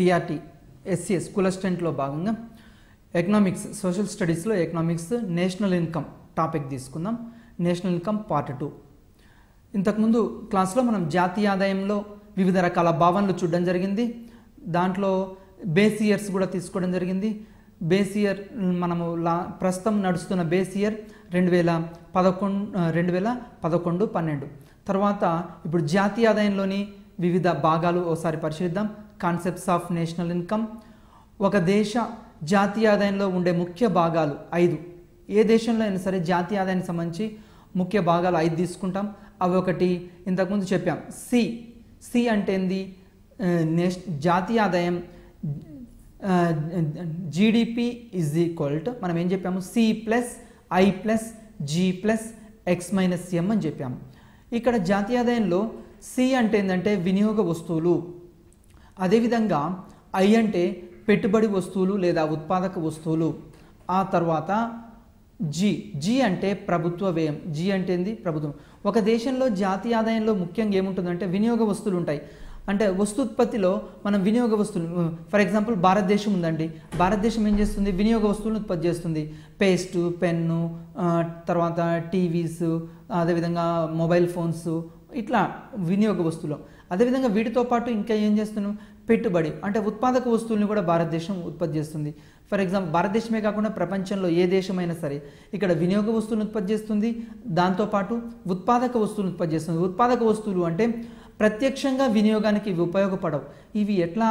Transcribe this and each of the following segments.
TRT SCS school అసిస్టెంట్లో భాగంగా economics social స్టడీస్లో ఎకనామిక్స్ నేషనల్ ఇన్కమ్ టాపిక్ తీసుకుందాం నేషనల్ ఇన్కమ్ పార్ట్ టూ ఇంతకుముందు క్లాస్లో మనం జాతీయ ఆదాయంలో వివిధ రకాల భావనలు చూడడం జరిగింది దాంట్లో బేస్ ఇయర్స్ కూడా తీసుకోవడం జరిగింది బేస్ ఇయర్ మనము లా ప్రస్తుతం నడుస్తున్న బేస్ ఇయర్ రెండు వేల పదకొండు రెండు వేల పదకొండు పన్నెండు తర్వాత ఇప్పుడు జాతీయ ఆదాయంలోని వివిధ భాగాలు ఒకసారి పరిశీలిద్దాం కాన్సెప్ట్స్ ఆఫ్ నేషనల్ ఇన్కమ్ ఒక దేశ జాతీయ ఆదాయంలో ఉండే ముఖ్య భాగాలు ఐదు ఏ దేశంలో అయినా సరే జాతీయ ఆదాయానికి సంబంధించి ముఖ్య భాగాలు ఐదు తీసుకుంటాం అవి ఒకటి ఇంతకుముందు చెప్పాం సి సి అంటే ఏంది ఆ, నేష్ జాతీయ ఆదాయం జీడిపి ఈజ్ ఈక్వల్ టు మనం ఏం చెప్పాము C plus I plus G plus X minus M అని చెప్పాము ఇక్కడ జాతీయ ఆదాయంలో సి అంటే ఏంటంటే వినియోగ వస్తువులు అదేవిధంగా ఐ అంటే పెట్టుబడి వస్తువులు లేదా ఉత్పాదక వస్తువులు ఆ తర్వాత జి జి అంటే ప్రభుత్వ వ్యయం జి అంటే ఏంది ప్రభుత్వం ఒక దేశంలో జాతీయ ఆదాయంలో ముఖ్యంగా ఏముంటుందంటే వినియోగ వస్తువులు ఉంటాయి అంటే వస్తుత్పత్తిలో మనం వినియోగ వస్తువులు ఫర్ ఎగ్జాంపుల్ భారతదేశం ఉందండి భారతదేశం ఏం చేస్తుంది వినియోగ వస్తువులను ఉత్పత్తి చేస్తుంది పేస్ట్ పెన్ను ఆ, తర్వాత టీవీస్ అదేవిధంగా మొబైల్ ఫోన్స్ ఇట్లా వినియోగ వస్తువులు అదేవిధంగా వీటితో పాటు ఇంకా ఏం చేస్తున్నాం పెట్టుబడి అంటే ఉత్పాదక వస్తువుల్ని కూడా భారతదేశం ఉత్పత్తి చేస్తుంది ఫర్ ఎగ్జాంపుల్ భారతదేశమే కాకుండా ప్రపంచంలో ఏ దేశమైనా సరే ఇక్కడ వినియోగ వస్తువులను ఉత్పత్తి చేస్తుంది దాంతోపాటు ఉత్పాదక వస్తువులను ఉత్పత్తి చేస్తుంది ఉత్పాదక వస్తువులు అంటే ప్రత్యక్షంగా వినియోగానికి ఇవి ఉపయోగపడవు ఇవి ఎట్లా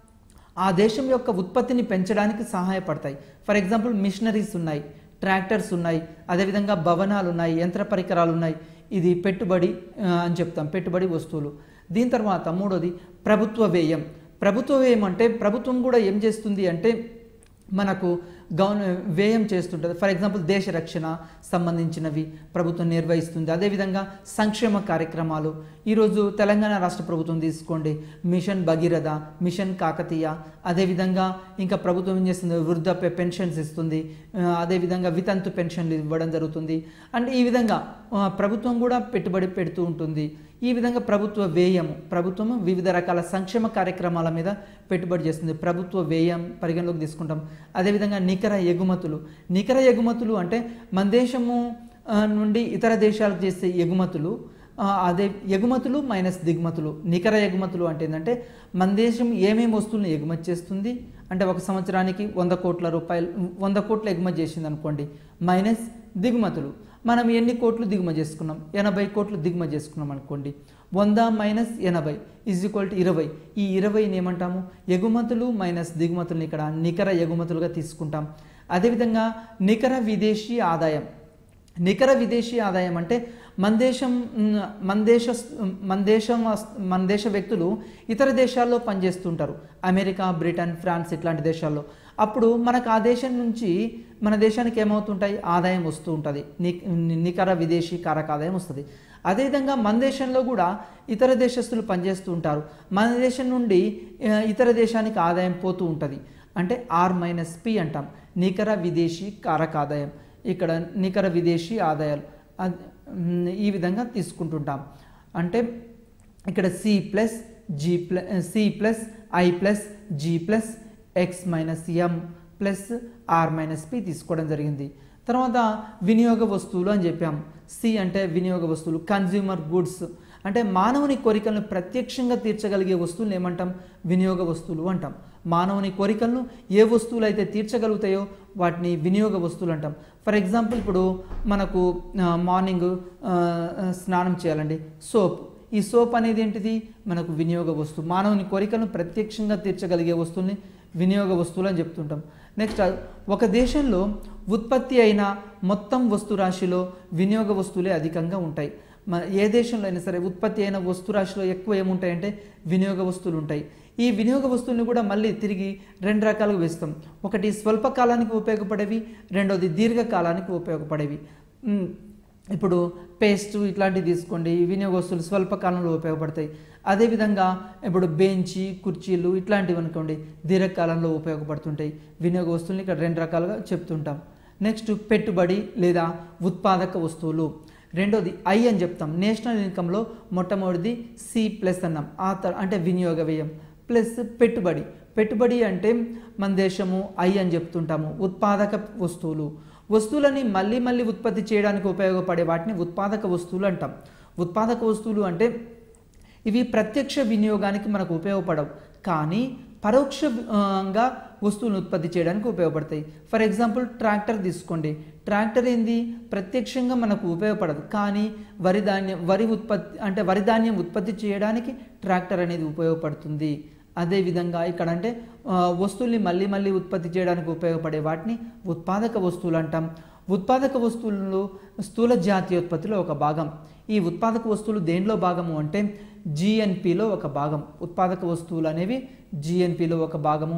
ఆ దేశం యొక్క ఉత్పత్తిని పెంచడానికి సహాయపడతాయి ఫర్ ఎగ్జాంపుల్ మిషనరీస్ ఉన్నాయి ట్రాక్టర్స్ ఉన్నాయి అదేవిధంగా భవనాలు ఉన్నాయి యంత్ర పరికరాలు ఉన్నాయి ఇది పెట్టుబడి ఆ, అని చెప్తాం పెట్టుబడి వస్తువులు దీని తర్వాత మూడోది ప్రభుత్వ వ్యయం ప్రభుత్వ వ్యయం అంటే ప్రభుత్వం కూడా ఏం చేస్తుంది అంటే మనకు గవర్న వ్యయం చేస్తుంటుంది ఫర్ ఎగ్జాంపుల్ దేశ రక్షణ సంబంధించినవి ప్రభుత్వం నిర్వహిస్తుంది అదేవిధంగా సంక్షేమ కార్యక్రమాలు ఈరోజు తెలంగాణ రాష్ట్ర ప్రభుత్వం తీసుకోండి మిషన్ భగీరథ మిషన్ కాకతీయ అదేవిధంగా ఇంకా ప్రభుత్వం ఏం చేస్తుంది వృద్ధాప్య పెన్షన్స్ ఇస్తుంది ఆ, అదేవిధంగా వితంతు పెన్షన్లు ఇవ్వడం జరుగుతుంది అంటే ఈ విధంగా ఆ, ప్రభుత్వం కూడా పెట్టుబడి పెడుతూ ఉంటుంది ఈ విధంగా ప్రభుత్వ వ్యయము ప్రభుత్వం వివిధ రకాల సంక్షేమ కార్యక్రమాల మీద పెట్టుబడి చేస్తుంది ప్రభుత్వ వ్యయం పరిగణలోకి తీసుకుంటాం అదేవిధంగా నికర ఎగుమతులు నికర ఎగుమతులు అంటే మన దేశము ఆ, నుండి ఇతర దేశాలకు చేసే ఎగుమతులు ఆ, అదే ఎగుమతులు మైనస్ దిగుమతులు నికర ఎగుమతులు అంటే ఏంటంటే మన దేశం ఏమేమి వస్తువులను ఎగుమతి చేస్తుంది అంటే ఒక సంవత్సరానికి వంద కోట్ల రూపాయలు వంద కోట్ల ఎగుమతి చేసింది అనుకోండి మైనస్ దిగుమతులు మనం ఎన్ని కోట్లు దిగుమతి చేసుకున్నాం ఎనభై కోట్లు దిగుమతి చేసుకున్నాం అనుకోండి వంద మైనస్ ఎనభై ఈజ్ ఈక్వల్ టు ఇరవై ఈ ఇరవైని ఏమంటాము ఎగుమతులు మైనస్ దిగుమతులను ఇక్కడ నికర ఎగుమతులుగా తీసుకుంటాం అదేవిధంగా నికర విదేశీ ఆదాయం నికర విదేశీ ఆదాయం అంటే మన దేశం మ్, మన దేశ మన దేశం మన దేశ వ్యక్తులు ఇతర దేశాల్లో పనిచేస్తుంటారు అమెరికా బ్రిటన్ ఫ్రాన్స్ ఇట్లాంటి దేశాల్లో అప్పుడు మనకు ఆ దేశం నుంచి మన దేశానికి ఏమవుతుంటాయి ఆదాయం వస్తూ ఉంటుంది ని- నికర విదేశీ కారక ఆదాయం వస్తుంది అదేవిధంగా మన దేశంలో కూడా ఇతర దేశస్తులు పనిచేస్తూ ఉంటారు మన దేశం నుండి ఆ, ఇతర దేశానికి ఆదాయం పోతూ ఉంటుంది అంటే ఆర్ మైనస్ పి అంటాం నికర విదేశీ కారక ఆదాయం ఇక్కడ నికర విదేశీ ఆదాయాలు అద్- మ్, ఈ విధంగా తీసుకుంటుంటాం అంటే ఇక్కడ C plus G plus C plus I plus G plus X minus M plus R minus P తీసుకోవడం జరిగింది తర్వాత వినియోగ వస్తువులు అని చెప్పాం సి అంటే వినియోగ వస్తువులు కన్జ్యూమర్ గుడ్స్ అంటే మానవుని కోరికలను ప్రత్యక్షంగా తీర్చగలిగే వస్తువులను ఏమంటాం వినియోగ వస్తువులు అంటాం మానవుని కోరికలను ఏ వస్తువులు అయితే తీర్చగలుగుతాయో వాటిని వినియోగ వస్తువులు అంటాం ఫర్ ఎగ్జాంపుల్ ఇప్పుడు మనకు ఆ, మార్నింగ్ ఆ, స్నానం చేయాలండి సోప్ ఈ సోప్ అనేది ఏంటిది మనకు వినియోగ వస్తువు మానవుని కోరికలను ప్రత్యక్షంగా తీర్చగలిగే వస్తువుల్ని వినియోగ వస్తువులు అని చెప్తుంటాం నెక్స్ట్ ఒక దేశంలో ఉత్పత్తి అయిన మొత్తం వస్తు రాశిలో వినియోగ వస్తువులే అధికంగా ఉంటాయి మన ఏ దేశంలో అయినా సరే ఉత్పత్తి అయిన వస్తు రాశిలో ఎక్కువ ఏముంటాయంటే వినియోగ వస్తువులు ఉంటాయి ఈ వినియోగ వస్తువుల్ని కూడా మళ్ళీ తిరిగి రెండు రకాలుగా వేస్తాం ఒకటి స్వల్పకాలానికి ఉపయోగపడేవి రెండోది దీర్ఘకాలానికి ఉపయోగపడేవి ఉమ్, ఇప్పుడు పేస్ట్ ఇట్లాంటివి తీసుకోండి ఈ వినియోగ వస్తువులు స్వల్పకాలంలో ఉపయోగపడతాయి అదేవిధంగా ఇప్పుడు బెంచి కుర్చీలు ఇట్లాంటివి అనుకోండి దీర్ఘకాలంలో ఉపయోగపడుతుంటాయి వినియోగ వస్తువులు ఇక్కడ రెండు రకాలుగా చెప్తుంటాం నెక్స్ట్ పెట్టుబడి లేదా ఉత్పాదక వస్తువులు రెండోది ఐ అని చెప్తాం నేషనల్ ఇన్కంలో మొట్టమొదటిది సి ప్లస్ అన్నాం ఆ తర్ అంటే వినియోగ వ్యయం ప్లస్ పెట్టుబడి పెట్టుబడి అంటే మన దేశము ఐ అని చెప్తుంటాము ఉత్పాదక వస్తువులు వస్తువులని మళ్ళీ మళ్ళీ ఉత్పత్తి చేయడానికి ఉపయోగపడే వాటిని ఉత్పాదక వస్తువులు అంటాం ఉత్పాదక వస్తువులు అంటే ఇవి ప్రత్యక్ష వినియోగానికి మనకు ఉపయోగపడవు కానీ పరోక్షంగా వస్తువులను ఉత్పత్తి చేయడానికి ఉపయోగపడతాయి ఫర్ ఎగ్జాంపుల్ ట్రాక్టర్ తీసుకోండి ట్రాక్టర్ ఏంది ప్రత్యక్షంగా మనకు ఉపయోగపడదు కానీ వరి ధాన్యం వరి ఉత్పత్తి అంటే వరి ధాన్యం ఉత్పత్తి చేయడానికి ట్రాక్టర్ అనేది ఉపయోగపడుతుంది అదేవిధంగా ఇక్కడ అంటే ఆ, వస్తువుల్ని మళ్ళీ మళ్ళీ ఉత్పత్తి చేయడానికి ఉపయోగపడే వాటిని ఉత్పాదక వస్తువులు అంటాం ఉత్పాదక వస్తువులు స్థూల జాతీయోత్పత్తిలో ఒక భాగం ఈ ఉత్పాదక వస్తువులు దేనిలో భాగము అంటే జిఎన్పిలో ఒక భాగం ఉత్పాదక వస్తువులు అనేవి జిఎన్పిలో ఒక భాగము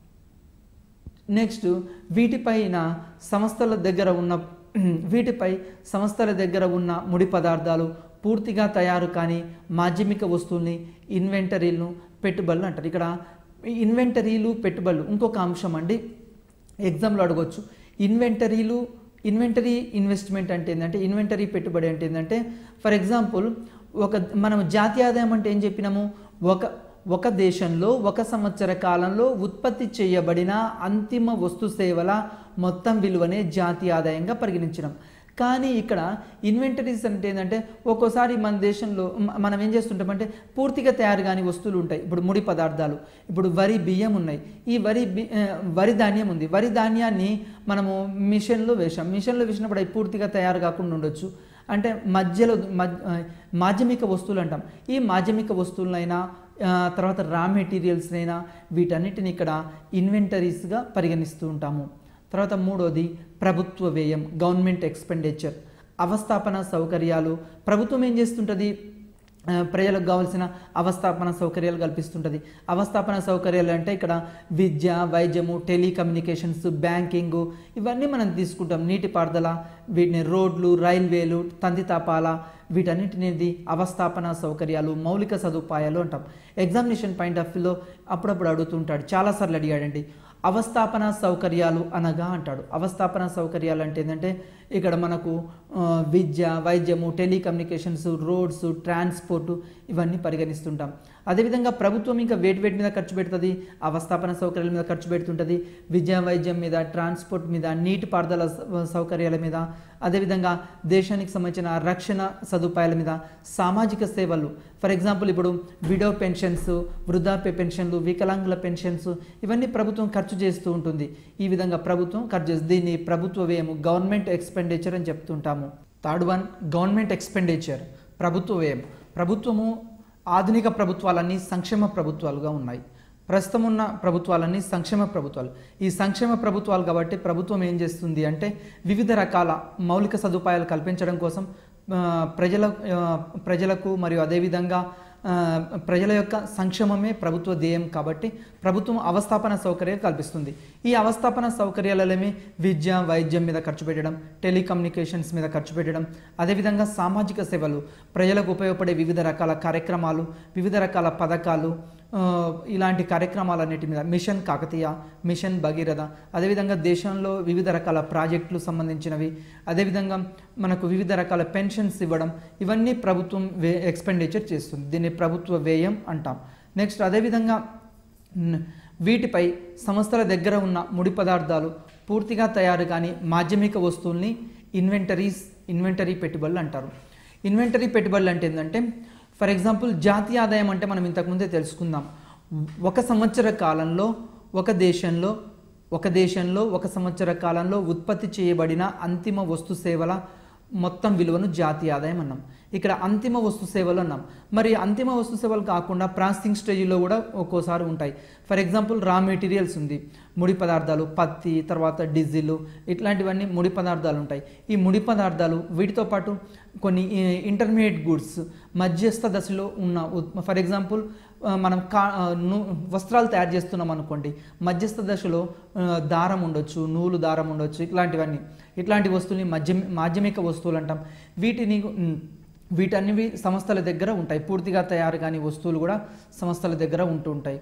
నెక్స్ట్ వీటిపైన సంస్థల దగ్గర ఉన్న వీటిపై సంస్థల దగ్గర ఉన్న ముడి పదార్థాలు పూర్తిగా తయారు కాని మాధ్యమిక వస్తువుల్ని ఇన్వెంటరీలను పెట్టుబడులు అంటారు ఇక్కడ ఇన్వెంటరీలు పెట్టుబడులు ఇంకొక అంశం అండి ఎగ్జామ్లో అడగొచ్చు ఇన్వెంటరీలు ఇన్వెంటరీ ఇన్వెస్ట్మెంట్ అంటే ఏంటంటే ఇన్వెంటరీ పెట్టుబడి అంటే ఏంటంటే ఫర్ ఎగ్జాంపుల్ ఒక మనం జాతీయ ఆదాయం అంటే ఏం చెప్పినాము ఒక ఒక దేశంలో ఒక సంవత్సర కాలంలో ఉత్పత్తి చేయబడిన అంతిమ వస్తు సేవల మొత్తం విలువనే జాతీయ ఆదాయంగా పరిగణించినాం కానీ ఇక్కడ ఇన్వెంటరీస్ అంటే ఏంటంటే ఒక్కోసారి మన దేశంలో మ- మనం ఏం చేస్తుంటామంటే పూర్తిగా తయారు కాని వస్తువులు ఉంటాయి ఇప్పుడు ముడి పదార్థాలు ఇప్పుడు వరి బియ్యం ఉన్నాయి ఈ వరి బి ఆ, వరి ధాన్యం ఉంది వరి ధాన్యాన్ని మనము మిషన్లో వేసాం మిషన్లో వేసినప్పుడు అవి పూర్తిగా తయారు కాకుండా ఉండొచ్చు అంటే మధ్యలో మధ్య ఆ, మాధ్యమిక వస్తువులు అంటాం ఈ మాధ్యమిక వస్తువులైనా ఆ, తర్వాత రా మెటీరియల్స్నైనా వీటన్నిటిని ఇక్కడ ఇన్వెంటరీస్గా పరిగణిస్తూ ఉంటాము తర్వాత మూడోది ప్రభుత్వ వ్యయం గవర్నమెంట్ ఎక్స్పెండిచర్ అవస్థాపన సౌకర్యాలు ప్రభుత్వం ఏం చేస్తుంటుంది ఆ, ప్రజలకు కావాల్సిన అవస్థాపన సౌకర్యాలు కల్పిస్తుంటుంది అవస్థాపన సౌకర్యాలు అంటే ఇక్కడ విద్య వైద్యము టెలికమ్యూనికేషన్స్ బ్యాంకింగ్ ఇవన్నీ మనం తీసుకుంటాం నీటిపారుదల వీటిని రోడ్లు రైల్వేలు తంతితాపాల వీటన్నిటిని అవస్థాపన సౌకర్యాలు మౌలిక సదుపాయాలు అంటాం ఎగ్జామినేషన్ పాయింట్ ఆఫ్ వ్యూలో అప్పుడప్పుడు అడుగుతుంటాడు చాలాసార్లు అడిగాడండి అవస్థాపన సౌకర్యాలు అనగా అంటాడు అవస్థాపన సౌకర్యాలు అంటే ఏంటంటే ఇక్కడ మనకు ఆ, విద్య వైద్యము టెలికమ్యూనికేషన్స్ రోడ్స్ ట్రాన్స్పోర్టు ఇవన్నీ పరిగణిస్తుంటాం అదేవిధంగా ప్రభుత్వం ఇంకా వేటి వేటి మీద ఖర్చు పెడుతుంది అవస్థాపన సౌకర్యాల మీద ఖర్చు పెడుతుంటుంది విద్యా వైద్యం మీద ట్రాన్స్పోర్ట్ మీద నీటిపారుదల స- సౌకర్యాల మీద అదేవిధంగా దేశానికి సంబంధించిన రక్షణ సదుపాయాల మీద సామాజిక సేవలు ఫర్ ఎగ్జాంపుల్ ఇప్పుడు విడో పెన్షన్స్ వృద్ధాప్య పెన్షన్లు వికలాంగుల పెన్షన్స్ ఇవన్నీ ప్రభుత్వం ఖర్చు చేస్తూ ఉంటుంది ఈ విధంగా ప్రభుత్వం ఖర్చు చేస్తుంది దీన్ని ప్రభుత్వ వ్యయము గవర్నమెంట్ ఎక్స్పెండిచర్ అని చెప్తుంటాము థర్డ్ వన్ గవర్నమెంట్ ఎక్స్పెండిచర్ ప్రభుత్వ వ్యయం ప్రభుత్వము ఆధునిక ప్రభుత్వాలన్నీ సంక్షేమ ప్రభుత్వాలుగా ఉన్నాయి ప్రస్తుతం ఉన్న ప్రభుత్వాలన్నీ సంక్షేమ ప్రభుత్వాలు ఈ సంక్షేమ ప్రభుత్వాలు కాబట్టి ప్రభుత్వం ఏం చేస్తుంది అంటే వివిధ రకాల మౌలిక సదుపాయాలు కల్పించడం కోసం ఆ, ప్రజల ఆ, ప్రజలకు మరియు అదేవిధంగా ఆ, ప్రజల యొక్క సంక్షేమమే ప్రభుత్వ ధ్యేయం కాబట్టి ప్రభుత్వం అవస్థాపన సౌకర్యాలు కల్పిస్తుంది ఈ అవస్థాపన సౌకర్యాలమే విద్య వైద్యం మీద ఖర్చు పెట్టడం టెలికమ్యూనికేషన్స్ మీద ఖర్చు పెట్టడం అదేవిధంగా సామాజిక సేవలు ప్రజలకు ఉపయోగపడే వివిధ రకాల కార్యక్రమాలు వివిధ రకాల పథకాలు ఆ, ఇలాంటి కార్యక్రమాలన్నిటి మీద మిషన్ కాకతీయ మిషన్ భగీరథ అదేవిధంగా దేశంలో వివిధ రకాల ప్రాజెక్టులు సంబంధించినవి అదేవిధంగా మనకు వివిధ రకాల పెన్షన్స్ ఇవ్వడం ఇవన్నీ ప్రభుత్వం వే ఎక్స్పెండిచర్ చేస్తుంది దీన్ని ప్రభుత్వ వ్యయం అంటాం నెక్స్ట్ అదేవిధంగా న్- వీటిపై సంస్థల దగ్గర ఉన్న ముడి పదార్థాలు పూర్తిగా తయారు కాని మాధ్యమిక వస్తువుల్ని ఇన్వెంటరీస్ ఇన్వెంటరీ పెట్టుబడులు అంటారు ఇన్వెంటరీ పెట్టుబడులు అంటే ఏంటంటే ఫర్ ఎగ్జాంపుల్ జాతీయ ఆదాయం అంటే మనం ఇంతకుముందే తెలుసుకుందాం ఒక సంవత్సర కాలంలో ఒక దేశంలో ఒక దేశంలో ఒక సంవత్సర కాలంలో ఉత్పత్తి చేయబడిన అంతిమ వస్తు సేవల మొత్తం విలువను జాతీయ ఆదాయం అన్నాం ఇక్కడ అంతిమ వస్తు సేవలు అన్నాం మరి అంతిమ వస్తు సేవలు కాకుండా ప్రాసెసింగ్ స్టేజ్లో కూడా ఒక్కోసారి ఉంటాయి ఫర్ ఎగ్జాంపుల్ రా మెటీరియల్స్ ఉంది ముడి పదార్థాలు పత్తి తర్వాత డీజిల్ ఇట్లాంటివన్నీ ముడి పదార్థాలు ఉంటాయి ఈ ముడి పదార్థాలు వీటితో పాటు కొన్ని ఇంటర్మీడియట్ గుడ్స్ మధ్యస్థ దశలో ఉన్న ఫర్ ఎగ్జాంపుల్ ఆ, మనం కా ఆ, ను- వస్త్రాలు తయారు చేస్తున్నాం అనుకోండి మధ్యస్థ దశలో ఆ, దారం ఉండొచ్చు నూలు దారం ఉండొచ్చు ఇట్లాంటివన్నీ ఇట్లాంటి వస్తువుల్ని మధ్య మాధ్యమిక వస్తువులు అంటాం వీటిని ఉమ్, వీటన్నివి సంస్థల దగ్గర ఉంటాయి పూర్తిగా తయారు కాని వస్తువులు కూడా సంస్థల దగ్గర ఉంటూ ఉంటాయి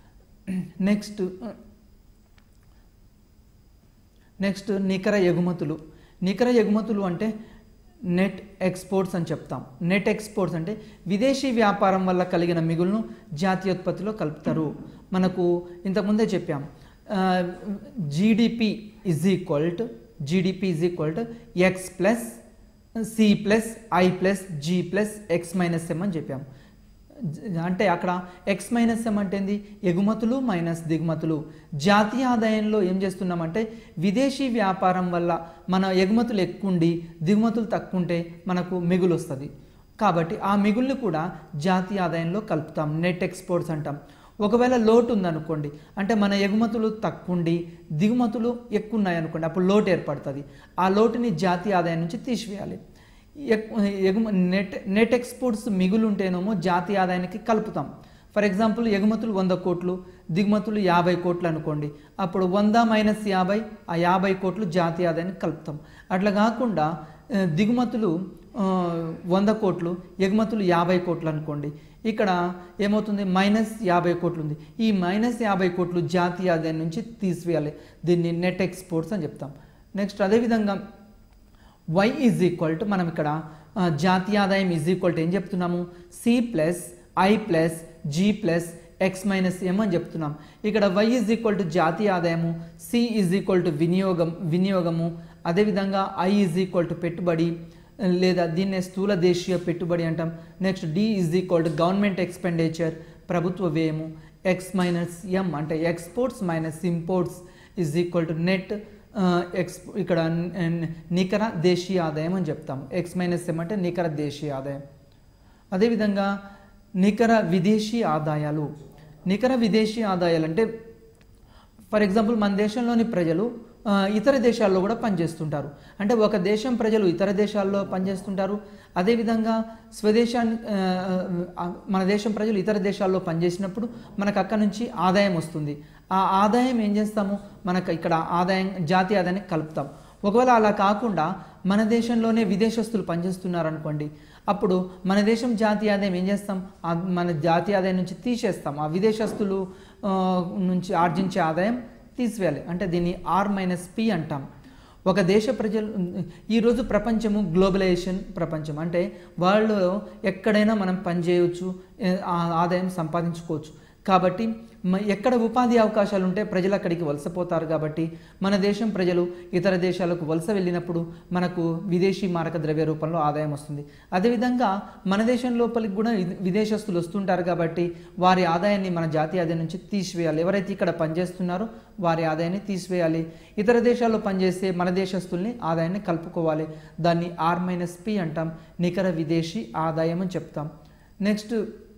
నెక్స్ట్ నెక్స్ట్ నికర ఎగుమతులు నికర ఎగుమతులు అంటే నెట్ ఎక్స్పోర్ట్స్ అని చెప్తాం నెట్ ఎక్స్పోర్ట్స్ అంటే విదేశీ వ్యాపారం వల్ల కలిగిన మిగులును జాతీయోత్పత్తిలో కలుపుతారు మనకు ఇంతకుముందే చెప్పాం GDP is equal to GDP is equal to X plus C plus I plus G plus X minus M అని చెప్పాం జ- అంటే అక్కడ ఎక్స్ మైనస్ ఎం అంటే ఏంది ఎగుమతులు మైనస్ దిగుమతులు జాతీయ ఆదాయంలో ఏం చేస్తున్నామంటే విదేశీ వ్యాపారం వల్ల మన ఎగుమతులు ఎక్కువ ఉండి దిగుమతులు తక్కువ ఉంటే మనకు మిగులు వస్తుంది కాబట్టి ఆ మిగుల్ని కూడా జాతీయ ఆదాయంలో కలుపుతాం నెట్ ఎక్స్పోర్ట్స్ అంటాం ఒకవేళ లోటు ఉందనుకోండి అంటే మన ఎగుమతులు తక్కువ ఉండి దిగుమతులు ఎక్కువ ఉన్నాయనుకోండి అప్పుడు లోటు ఏర్పడుతుంది ఆ లోటుని జాతీయ ఆదాయం నుంచి తీసివేయాలి ఎక్- ఎగుమ నెట్ నెట్ ఎక్స్పోర్ట్స్ మిగులు ఉంటేనేమో జాతీయ ఆదాయానికి కలుపుతాం ఫర్ ఎగ్జాంపుల్ ఎగుమతులు వంద కోట్లు దిగుమతులు యాభై కోట్లు అనుకోండి అప్పుడు వంద మైనస్ యాభై ఆ యాభై కోట్లు జాతీయ ఆదాయానికి కలుపుతాం అట్లా కాకుండా ఆ, దిగుమతులు ఆ, వంద కోట్లు ఎగుమతులు యాభై కోట్లు అనుకోండి ఇక్కడ ఏమవుతుంది మైనస్ యాభై కోట్లు ఉంది ఈ మైనస్ యాభై కోట్లు జాతీయ ఆదాయం నుంచి తీసివేయాలి దీన్ని నెట్ ఎక్స్పోర్ట్స్ అని చెప్తాం నెక్స్ట్ అదేవిధంగా వై ఈజ్ ఈక్వల్ టు మనం ఇక్కడ ఆ, జాతీయ ఆదాయం ఈజ్ ఈక్వల్ టు ఏం చెప్తున్నాము C plus I plus G plus X minus M అని చెప్తున్నాం ఇక్కడ వై ఈజ్ ఈక్వల్ టు జాతీయ ఆదాయము సి ఈజ్ ఈక్వల్ టు వినియోగం వినియోగము అదేవిధంగా ఐ ఈజ్ ఈక్వల్ టు పెట్టుబడి లేదా దీన్నే స్థూల దేశీయ పెట్టుబడి అంటాం next D is equal to government expenditure ప్రభుత్వ వ్యయము ఎక్స్ మైనస్ ఎం అంటే exports minus imports is equal to net X ఇక్కడ న- నికర దేశీయ ఆదాయం అని చెప్తాం ఎక్స్ మైనస్ ఎం అంటే నికర దేశీయ ఆదాయం అదేవిధంగా నికర విదేశీ ఆదాయాలు నికర విదేశీ ఆదాయాలు అంటే ఫర్ ఎగ్జాంపుల్ మన దేశంలోని ప్రజలు ఆ, ఇతర దేశాల్లో కూడా పనిచేస్తుంటారు అంటే ఒక దేశం ప్రజలు ఇతర దేశాల్లో పనిచేస్తుంటారు అదేవిధంగా స్వదేశాన్ని ఆ, ఆ, మన దేశం ప్రజలు ఇతర దేశాల్లో పనిచేసినప్పుడు మనకు అక్కడ నుంచి ఆదాయం వస్తుంది ఆ ఆదాయం ఏం చేస్తాము మనకు ఇక్కడ ఆదాయం జాతీయ ఆదాయాన్ని కలుపుతాం ఒకవేళ అలా కాకుండా మన దేశంలోనే విదేశస్తులు పనిచేస్తున్నారు అనుకోండి అప్పుడు మన దేశం జాతీయ ఆదాయం ఏం చేస్తాం ఆ మన జాతీయ ఆదాయం నుంచి తీసేస్తాం ఆ విదేశస్తులు ఆ, నుంచి ఆర్జించే ఆదాయం తీసివేయాలి అంటే దీన్ని ఆర్ మైనస్ పి అంటాం ఒక దేశ ప్రజలు ఈరోజు ప్రపంచము గ్లోబలైజేషన్ ప్రపంచం అంటే వాళ్ళు ఎక్కడైనా మనం పనిచేయవచ్చు ఏ- ఆ ఆదాయం సంపాదించుకోవచ్చు కాబట్టి మ- ఎక్కడ ఉపాధి అవకాశాలు ఉంటే ప్రజలు అక్కడికి వలసపోతారు కాబట్టి మన దేశం ప్రజలు ఇతర దేశాలకు వలస వెళ్ళినప్పుడు మనకు విదేశీ మారక ద్రవ్య రూపంలో ఆదాయం వస్తుంది అదేవిధంగా మన దేశం లోపలికి కూడా ఇది- విదేశస్తులు వస్తుంటారు కాబట్టి వారి ఆదాయాన్ని మన జాతీయ ఆదాయం నుంచి తీసివేయాలి ఎవరైతే ఇక్కడ పనిచేస్తున్నారో వారి ఆదాయాన్ని తీసివేయాలి ఇతర దేశాల్లో పనిచేస్తే మన దేశస్తుల్ని ఆదాయాన్ని కలుపుకోవాలి దాన్ని ఆర్ మైనస్ పి అంటాం నికర విదేశీ ఆదాయం అని చెప్తాం నెక్స్ట్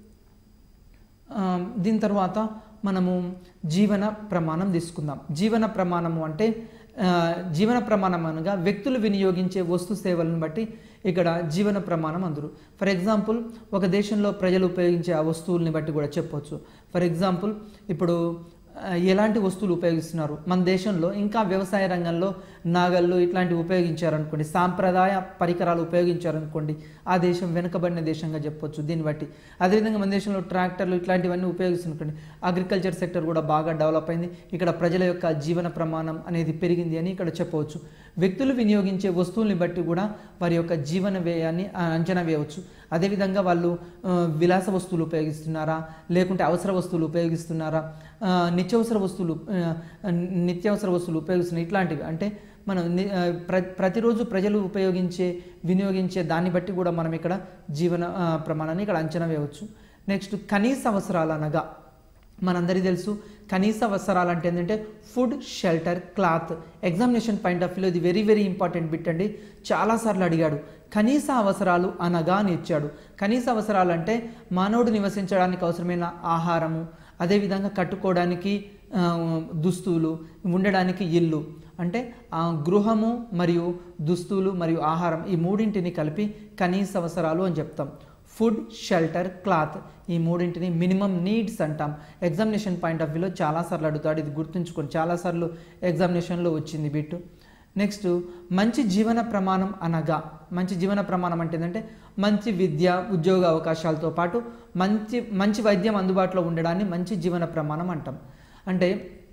ఆ, దీని తర్వాత మనము జీవన ప్రమాణం తీసుకుందాం జీవన ప్రమాణము అంటే ఆ, జీవన ప్రమాణం అనగా వ్యక్తులు వినియోగించే వస్తు సేవలను బట్టి ఇక్కడ జీవన ప్రమాణం అందరు ఫర్ ఎగ్జాంపుల్ ఒక దేశంలో ప్రజలు ఉపయోగించే ఆ వస్తువుల్ని బట్టి కూడా చెప్పొచ్చు ఫర్ ఎగ్జాంపుల్ ఇప్పుడు ఆ, ఎలాంటి వస్తువులు ఉపయోగిస్తున్నారు మన దేశంలో ఇంకా వ్యవసాయ రంగంలో నాగళ్ళు ఇట్లాంటివి ఉపయోగించారనుకోండి సాంప్రదాయ పరికరాలు ఉపయోగించారనుకోండి ఆ దేశం వెనుకబడిన దేశంగా చెప్పొచ్చు దీన్ని బట్టి అదేవిధంగా మన దేశంలో ట్రాక్టర్లు ఇట్లాంటివన్నీ ఉపయోగిస్తున్నటువంటి అగ్రికల్చర్ సెక్టర్ కూడా బాగా డెవలప్ అయింది ఇక్కడ ప్రజల యొక్క జీవన ప్రమాణం అనేది పెరిగింది అని ఇక్కడ చెప్పవచ్చు వ్యక్తులు వినియోగించే వస్తువుల్ని బట్టి కూడా వారి యొక్క జీవన వ్యయాన్ని ఆ, అంచనా వేయవచ్చు అదేవిధంగా వాళ్ళు ఆ, విలాస వస్తువులు ఉపయోగిస్తున్నారా లేకుంటే అవసర వస్తువులు ఉపయోగిస్తున్నారా ఆ, నిత్యావసర వస్తువులు ఆ, నిత్యావసర వస్తువులు ఉపయోగిస్తున్నారు ఇట్లాంటివి అంటే మనం ని- ఆ, ప్ర ప్రతిరోజు ప్రజలు ఉపయోగించే వినియోగించే దాన్ని బట్టి కూడా మనం ఇక్కడ జీవన ఆ, ప్రమాణాన్ని ఇక్కడ అంచనా వేయవచ్చు నెక్స్ట్ కనీస అవసరాలు అనగా మనందరికీ తెలుసు కనీస అవసరాలు అంటే ఏంటంటే food shelter cloth examination point of వ్యూలో ఇది వెరీ వెరీ ఇంపార్టెంట్ బిట్ అండి చాలాసార్లు అడిగాడు కనీస అవసరాలు అనగా అని ఇచ్చాడు కనీస అవసరాలు అంటే మానవుడు నివసించడానికి అవసరమైన ఆహారము అదేవిధంగా కట్టుకోవడానికి ఆ, దుస్తులు ఉండడానికి ఇల్లు అంటే ఆ గృహము మరియు దుస్తులు మరియు ఆహారం ఈ మూడింటిని కలిపి కనీస అవసరాలు అని చెప్తాం ఫుడ్ షెల్టర్ క్లాత్ ఈ మూడింటిని మినిమం నీడ్స్ అంటాం ఎగ్జామినేషన్ పాయింట్ ఆఫ్ వ్యూలో చాలాసార్లు అడుగుతాడు ఇది గుర్తుంచుకొని చాలాసార్లు ఎగ్జామినేషన్లో వచ్చింది బిట్టు నెక్స్ట్ మంచి జీవన ప్రమాణం అనగా మంచి జీవన ప్రమాణం అంటే ఏంటంటే మంచి విద్య ఉద్యోగ అవకాశాలతో పాటు మంచి మంచి వైద్యం అందుబాటులో ఉండడాన్ని మంచి జీవన ప్రమాణం అంటాం అంటే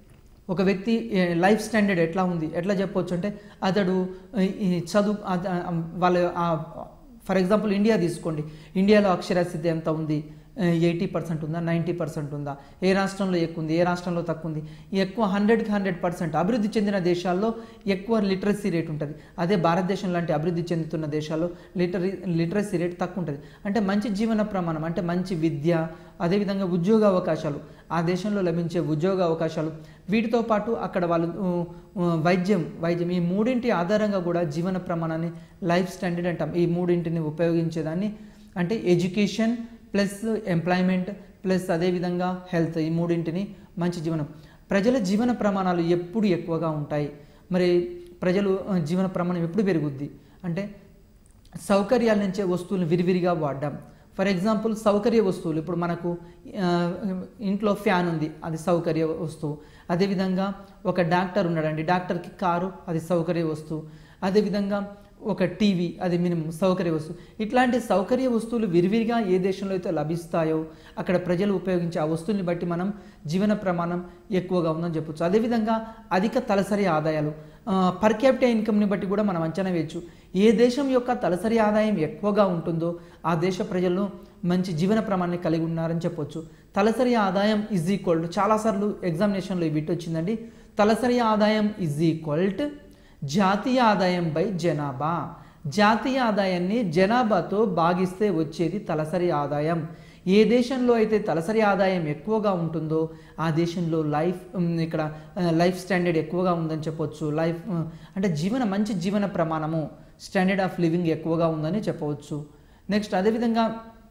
ఒక వ్యక్తి ఏ, లైఫ్ స్టాండర్డ్ ఎట్లా ఉంది ఎట్లా చెప్పొచ్చు అంటే అతడు ఈ, ఈ చదువు అత- వాళ్ళ ఆ, ఫర్ ఎగ్జాంపుల్ ఇండియా తీసుకోండి ఇండియాలో అక్షరాస్యత ఎంత ఉంది ఎయిటీ పర్సెంట్ ఉందా నైంటీ పర్సెంట్ ఉందా ఏ రాష్ట్రంలో ఎక్కువ ఉంది ఏ రాష్ట్రంలో తక్కువ ఉంది ఎక్కువ హండ్రెడ్కి హండ్రెడ్ పర్సెంట్ అభివృద్ధి చెందిన దేశాల్లో ఎక్కువ లిటరసీ రేట్ ఉంటుంది అదే భారతదేశం లాంటి అభివృద్ధి చెందుతున్న దేశాల్లో లిటరీ లిటరసీ రేట్ తక్కువ ఉంటుంది అంటే మంచి జీవన ప్రమాణం అంటే మంచి విద్య అదేవిధంగా ఉద్యోగ అవకాశాలు ఆ దేశంలో లభించే ఉద్యోగ అవకాశాలు వీటితో పాటు అక్కడ వాళ్ళు ఉ, ఉ, వైద్యం వైద్యం ఈ మూడింటి ఆధారంగా కూడా జీవన ప్రమాణాన్ని లైఫ్ స్టాండర్డ్ అంటాం ఈ మూడింటిని ఉపయోగించేదాన్ని అంటే ఎడ్యుకేషన్ ప్లస్ ఎంప్లాయ్మెంట్ ప్లస్ అదేవిధంగా హెల్త్ ఈ మూడింటిని మంచి జీవనం ప్రజల జీవన ప్రమాణాలు ఎప్పుడు ఎక్కువగా ఉంటాయి మరి ప్రజలు ఆ, జీవన ప్రమాణం ఎప్పుడు పెరుగుద్ది అంటే సౌకర్యాల నుంచే వస్తువులను విరివిరిగా వాడడం ఫర్ ఎగ్జాంపుల్ సౌకర్య వస్తువులు ఇప్పుడు మనకు ఆ, ఇంట్లో ఫ్యాన్ ఉంది అది సౌకర్య వస్తువు అదేవిధంగా ఒక డాక్టర్ ఉన్నాడండి డాక్టర్కి కారు అది సౌకర్య వస్తువు అదేవిధంగా ఒక టీవీ అది మినిమం సౌకర్య వస్తువు ఇట్లాంటి సౌకర్య వస్తువులు విరివిరిగా ఏ దేశంలో అయితే లభిస్తాయో అక్కడ ప్రజలు ఉపయోగించే ఆ వస్తువుల్ని బట్టి మనం జీవన ప్రమాణం ఎక్కువగా ఉందని చెప్పొచ్చు అదేవిధంగా అధిక తలసరి ఆదాయాలు పర్ క్యాపిటల్ ఇన్కమ్ని బట్టి కూడా మనం అంచనా వేయచ్చు ఏ దేశం యొక్క తలసరి ఆదాయం ఎక్కువగా ఉంటుందో ఆ దేశ ప్రజలను మంచి జీవన ప్రమాణాన్ని కలిగి ఉన్నారని చెప్పొచ్చు తలసరి ఆదాయం ఇజ్ ఈక్వల్ టు చాలాసార్లు ఎగ్జామినేషన్లో ఈ బిట్ వచ్చిందండి తలసరి ఆదాయం ఇజ్ ఈక్వల్ టు జాతీయ ఆదాయం బై జనాభా జాతీయ ఆదాయాన్ని జనాభాతో భాగిస్తే వచ్చేది తలసరి ఆదాయం ఏ దేశంలో అయితే తలసరి ఆదాయం ఎక్కువగా ఉంటుందో ఆ దేశంలో లైఫ్ ఉమ్, ఇక్కడ ఆ, లైఫ్ స్టాండర్డ్ ఎక్కువగా ఉందని చెప్పొచ్చు లైఫ్ ఉమ్, అంటే జీవన మంచి జీవన ప్రమాణము స్టాండర్డ్ ఆఫ్ లివింగ్ ఎక్కువగా ఉందని చెప్పవచ్చు నెక్స్ట్ అదేవిధంగా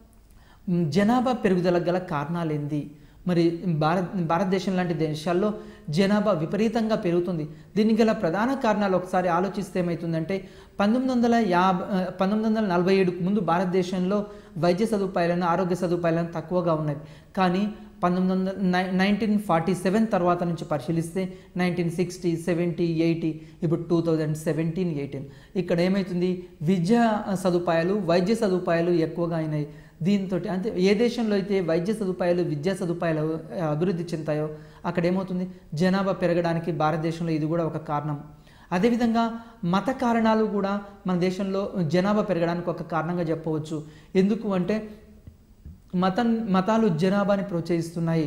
మ్, జనాభా పెరుగుదలకు గల కారణాలు ఏంది మరి భారత్ భారతదేశం లాంటి దేశాల్లో జనాభా విపరీతంగా పెరుగుతుంది దీనికి గల ప్రధాన కారణాలు ఒకసారి ఆలోచిస్తే ఏమవుతుందంటే పంతొమ్మిది వందల యాభై పంతొమ్మిది వందల నలభై ఏడుకు ముందు భారతదేశంలో వైద్య సదుపాయాలను ఆరోగ్య సదుపాయాలను తక్కువగా ఉన్నాయి కానీ పంతొమ్మిది వందల నై నైన్టీన్ ఫార్టీ సెవెన్ తర్వాత నుంచి పరిశీలిస్తే నైన్టీన్ సిక్స్టీ సెవెంటీ ఎయిటీ ఇప్పుడు టూ థౌజండ్ సెవెంటీన్ ఎయిటీన్ ఇక్కడ ఏమవుతుంది విద్యా సదుపాయాలు వైద్య సదుపాయాలు ఎక్కువగా అయినాయి దీంతో అంటే ఏ దేశంలో అయితే వైద్య సదుపాయాలు విద్యా సదుపాయాలు ఆ, అభివృద్ధి చెందుతాయో అక్కడ ఏమవుతుంది జనాభా పెరగడానికి భారతదేశంలో ఇది కూడా ఒక కారణం అదేవిధంగా మత కారణాలు కూడా మన దేశంలో జనాభా పెరగడానికి ఒక కారణంగా చెప్పవచ్చు ఎందుకు అంటే మతం మతాలు జనాభాని ప్రోత్సహిస్తున్నాయి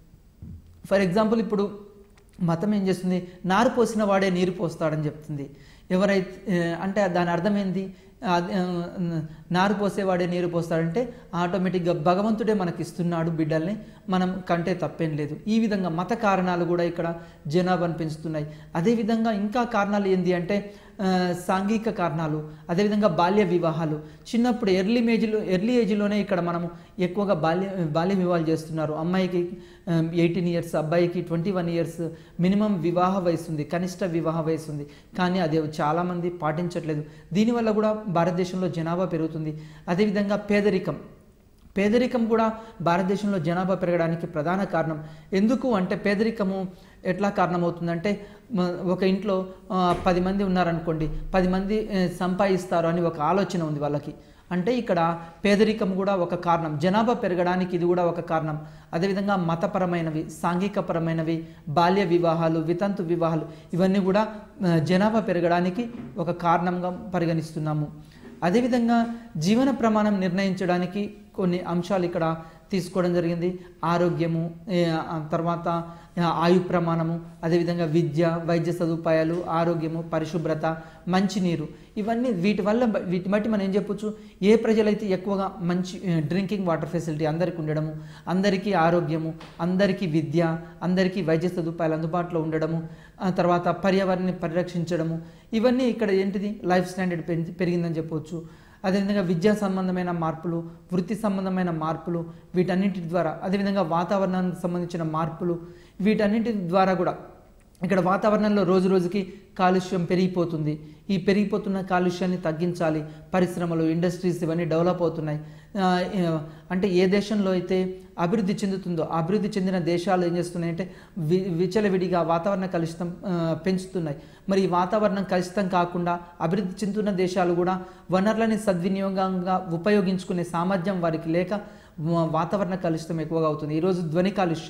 ఫర్ ఎగ్జాంపుల్ ఇప్పుడు మతం ఏం చేస్తుంది నారు పోసిన వాడే నీరు పోస్తాడని చెప్తుంది ఎవరైతే ఆ, అంటే దాని అర్థం ఏంది అది, ఆ, నారు పోసేవాడే నీరు పోస్తాడంటే ఆటోమేటిక్గా భగవంతుడే మనకి ఇస్తున్నాడు బిడ్డల్ని మనం కంటే తప్పేం లేదు ఈ విధంగా మత కారణాలు కూడా ఇక్కడ జనాభాను పెంచుతున్నాయి అదేవిధంగా ఇంకా కారణాలు ఏంటి అంటే ఆ, సాంఘిక కారణాలు అదేవిధంగా బాల్య వివాహాలు చిన్నప్పుడు ఎర్లీ ఏజ్లో ఎర్లీ ఏజ్లోనే ఇక్కడ మనము ఎక్కువగా బాల్య బాల్య వివాహాలు చేస్తున్నారు అమ్మాయికి ఎయిటీన్ ఇయర్స్ అబ్బాయికి ట్వంటీ వన్ ఇయర్స్ మినిమం వివాహ వయసు ఉంది కనిష్ట వివాహ వయసు ఉంది కానీ అది చాలామంది పాటించట్లేదు దీనివల్ల కూడా భారతదేశంలో జనాభా పెరుగుతుంది అదేవిధంగా పేదరికం పేదరికం కూడా భారతదేశంలో జనాభా పెరగడానికి ప్రధాన కారణం ఎందుకు అంటే పేదరికము ఎట్లా కారణమవుతుందంటే మ- ఒక ఇంట్లో ఆ, పది మంది ఉన్నారనుకోండి పది మంది ఆ, సంపాదిస్తారు అని ఒక ఆలోచన ఉంది వాళ్ళకి అంటే ఇక్కడ పేదరికం కూడా ఒక కారణం జనాభా పెరగడానికి ఇది కూడా ఒక కారణం అదేవిధంగా మతపరమైనవి సాంఘికపరమైనవి బాల్య వివాహాలు వితంతు వివాహాలు ఇవన్నీ కూడా ఆ, జనాభా పెరగడానికి ఒక కారణంగా పరిగణిస్తున్నాము అదేవిధంగా జీవన ప్రమాణం నిర్ణయించడానికి కొన్ని అంశాలు ఇక్కడ తీసుకోవడం జరిగింది ఆరోగ్యము ఏ, ఆ తర్వాత ఆ, ఆయు ప్రమాణము అదేవిధంగా విద్య వైద్య సదుపాయాలు ఆరోగ్యము పరిశుభ్రత మంచినీరు ఇవన్నీ వీటి వల్ల బ- వీటి బట్టి మనం ఏం చెప్పొచ్చు ఏ ప్రజలైతే ఎక్కువగా మంచి డ్రింకింగ్ వాటర్ ఫెసిలిటీ అందరికీ ఉండడము అందరికీ ఆరోగ్యము అందరికీ విద్య అందరికీ వైద్య సదుపాయాలు అందుబాటులో ఉండడము ఆ తర్వాత పర్యావరణాన్ని పరిరక్షించడము ఇవన్నీ ఇక్కడ ఏంటిది లైఫ్ స్టాండర్డ్ పెంచి పెరిగిందని చెప్పవచ్చు అదేవిధంగా విద్యా సంబంధమైన మార్పులు వృత్తి సంబంధమైన మార్పులు వీటన్నింటి ద్వారా అదేవిధంగా వాతావరణానికి సంబంధించిన మార్పులు వీటన్నింటి ద్వారా కూడా ఇక్కడ వాతావరణంలో రోజు రోజుకి కాలుష్యం పెరిగిపోతుంది ఈ పెరిగిపోతున్న కాలుష్యాన్ని తగ్గించాలి పరిశ్రమలు ఇండస్ట్రీస్ ఇవన్నీ డెవలప్ అవుతున్నాయి ఆ, ఏ, అంటే ఏ దేశంలో అయితే అభివృద్ధి చెందుతుందో అభివృద్ధి చెందిన దేశాలు ఏం చేస్తున్నాయంటే వి విచలవిడిగా వాతావరణ కలుషితం ఆ, పెంచుతున్నాయి మరి ఈ వాతావరణం కలుషితం కాకుండా అభివృద్ధి చెందుతున్న దేశాలు కూడా వనరులని సద్వినియోగంగా ఉపయోగించుకునే సామర్థ్యం వారికి లేక వా- వాతావరణ కలుషితం ఎక్కువగా అవుతుంది ఈరోజు ధ్వని కాలుష్యం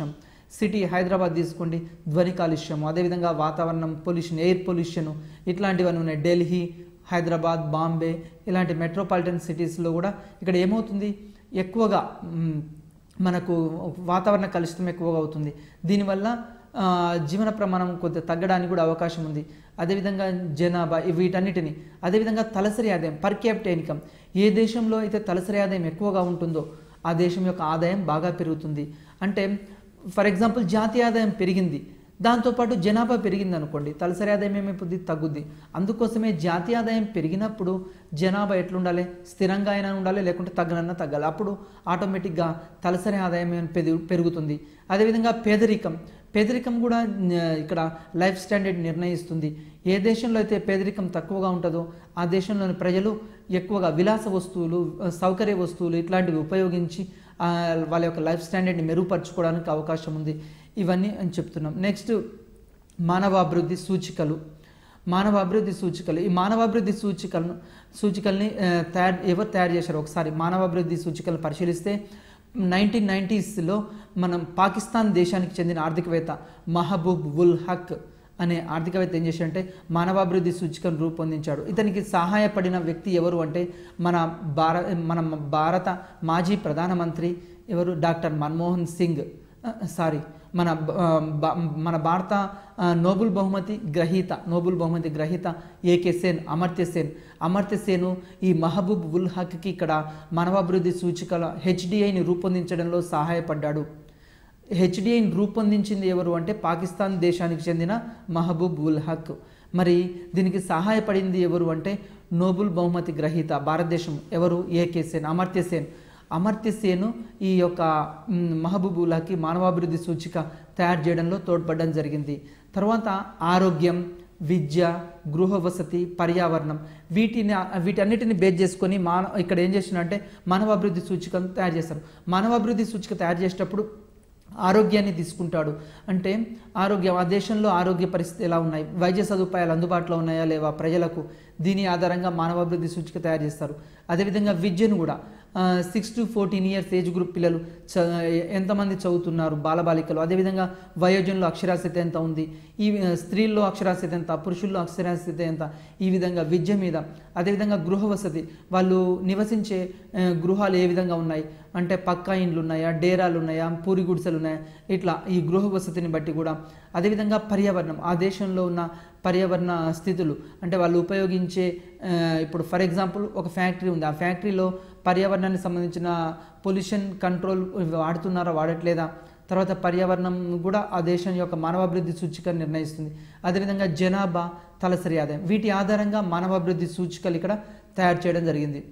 సిటీ హైదరాబాద్ తీసుకోండి ధ్వని కాలుష్యం అదేవిధంగా వాతావరణం పొల్యూషన్ ఎయిర్ పొల్యూషన్ ఇట్లాంటివన్నీ ఉన్నాయి ఢిల్లీ హైదరాబాద్ బాంబే ఇలాంటి మెట్రోపాలిటన్ సిటీస్లో కూడా ఇక్కడ ఏమవుతుంది ఎక్కువగా మ్, మనకు వాతావరణ కలుషితం ఎక్కువగా అవుతుంది దీనివల్ల ఆ, జీవన ప్రమాణం కొద్దిగా తగ్గడానికి కూడా అవకాశం ఉంది అదేవిధంగా జనాభా ఈ వీటన్నిటిని అదేవిధంగా తలసరి ఆదాయం పర్ క్యాపిటల్ ఇన్కమ్ ఏ దేశంలో అయితే తలసరి ఆదాయం ఎక్కువగా ఉంటుందో ఆ దేశం యొక్క ఆదాయం బాగా పెరుగుతుంది అంటే ఫర్ ఎగ్జాంపుల్ జాతీయ ఆదాయం పెరిగింది దాంతోపాటు జనాభా పెరిగింది అనుకోండి తలసరి ఆదాయం ఏమైపోద్ది తగ్గుద్ది అందుకోసమే జాతీయ ఆదాయం పెరిగినప్పుడు జనాభా ఎట్లుండాలి స్థిరంగా అయినా ఉండాలి లేకుంటే తగ్గనన్నా తగ్గాలి అప్పుడు ఆటోమేటిక్గా తలసరి ఆదాయం ఏం పెరుగు పెరుగుతుంది అదేవిధంగా పేదరికం పేదరికం కూడా న- ఇక్కడ లైఫ్ స్టాండర్డ్ నిర్ణయిస్తుంది ఏ దేశంలో అయితే పేదరికం తక్కువగా ఉంటుందో ఆ దేశంలోని ప్రజలు ఎక్కువగా విలాస వస్తువులు సౌకర్య వస్తువులు ఇట్లాంటివి ఉపయోగించి ఆ, వాళ్ళ యొక్క లైఫ్ స్టాండర్డ్ని మెరుగుపరచుకోవడానికి అవకాశం ఉంది ఇవన్నీ అని చెప్తున్నాం నెక్స్ట్ మానవాభివృద్ధి సూచికలు మానవ అభివృద్ధి సూచికలు ఈ మానవ అభివృద్ధి సూచికలను సూచికల్ని ఆ, తయారు ఎవరు తయారు చేశారు ఒకసారి మానవ అభివృద్ధి సూచికలను పరిశీలిస్తే నైన్టీన్ నైంటీస్లో మనం పాకిస్తాన్ దేశానికి చెందిన ఆర్థికవేత్త మహబూబ్ ఉల్ హక్ అనే ఆర్థికవేత్త ఏం చేశాడంటే మానవాభివృద్ధి సూచికను రూపొందించాడు ఇతనికి సహాయపడిన వ్యక్తి ఎవరు అంటే మన భార మన భారత మాజీ ప్రధానమంత్రి ఎవరు డాక్టర్ మన్మోహన్ సింగ్ ఆ, సారీ మన బ- ఆ, బ- మన భారత ఆ, నోబుల్ బహుమతి గ్రహీత నోబుల్ బహుమతి గ్రహీత ఏకే సేన్ అమర్త్య సేన్ అమర్త్య సేను ఈ మహబూబ్ ఉల్ హక్కి ఇక్కడ మానవాభివృద్ధి సూచికల హెచ్డిఐని రూపొందించడంలో సహాయపడ్డాడు హెచ్డిఐని రూపొందించింది ఎవరు అంటే పాకిస్తాన్ దేశానికి చెందిన మహబూబ్ ఉల్ హక్ మరి దీనికి సహాయపడింది ఎవరు అంటే నోబుల్ బహుమతి గ్రహీత భారతదేశం ఎవరు ఏకే సేన్ అమర్త్య సేన్ అమర్త్య సేను ఈ యొక్క మ్, మహబూబ్ ఉల్ హక్కి మానవాభివృద్ధి సూచిక తయారు చేయడంలో తోడ్పడడం జరిగింది తర్వాత ఆరోగ్యం విద్య గృహ వసతి పర్యావరణం వీటిని వీటన్నిటిని బేస్ చేసుకొని మాన ఇక్కడ ఏం చేసినంటే మానవాభివృద్ధి సూచికను తయారు చేస్తారు మానవాభివృద్ధి సూచిక తయారు చేసేటప్పుడు ఆరోగ్యాన్ని తీసుకుంటాడు అంటే ఆరోగ్యం ఆ దేశంలో ఆరోగ్య పరిస్థితి ఎలా ఉన్నాయి వైద్య సదుపాయాలు అందుబాటులో ఉన్నాయా లేవా ప్రజలకు దీని ఆధారంగా మానవాభివృద్ధి సూచిక తయారు చేస్తారు అదేవిధంగా విద్యను కూడా six to fourteen years age group పిల్లలు చ ఎంతమంది చదువుతున్నారు బాలబాలికలు అదేవిధంగా వయోజనులు అక్షరాస్యత ఎంత ఉంది ఈ ఆ, స్త్రీల్లో అక్షరాస్యత ఎంత పురుషుల్లో అక్షరాస్యత ఎంత ఈ విధంగా విద్య మీద అదేవిధంగా గృహ వసతి వాళ్ళు నివసించే ఆ, గృహాలు ఏ విధంగా ఉన్నాయి అంటే పక్కా ఇండ్లు ఉన్నాయా డేరాలు ఉన్నాయా పూరి గుడిసెలు ఉన్నాయా ఇట్లా ఈ గృహ వసతిని బట్టి కూడా అదేవిధంగా పర్యావరణం ఆ దేశంలో ఉన్న పర్యావరణ స్థితులు అంటే వాళ్ళు ఉపయోగించే ఆ, ఇప్పుడు ఫర్ ఎగ్జాంపుల్ ఒక ఫ్యాక్టరీ ఉంది ఆ ఫ్యాక్టరీలో పర్యావరణానికి సంబంధించిన పొల్యూషన్ కంట్రోల్ వాడుతున్నారా వాడట్లేదా తర్వాత పర్యావరణం కూడా ఆ దేశం యొక్క మానవాభివృద్ధి సూచిక నిర్ణయిస్తుంది అదేవిధంగా జనాభా తలసరి ఆదాయం వీటి ఆధారంగా మానవాభివృద్ధి సూచికలు ఇక్కడ తయారు చేయడం జరిగింది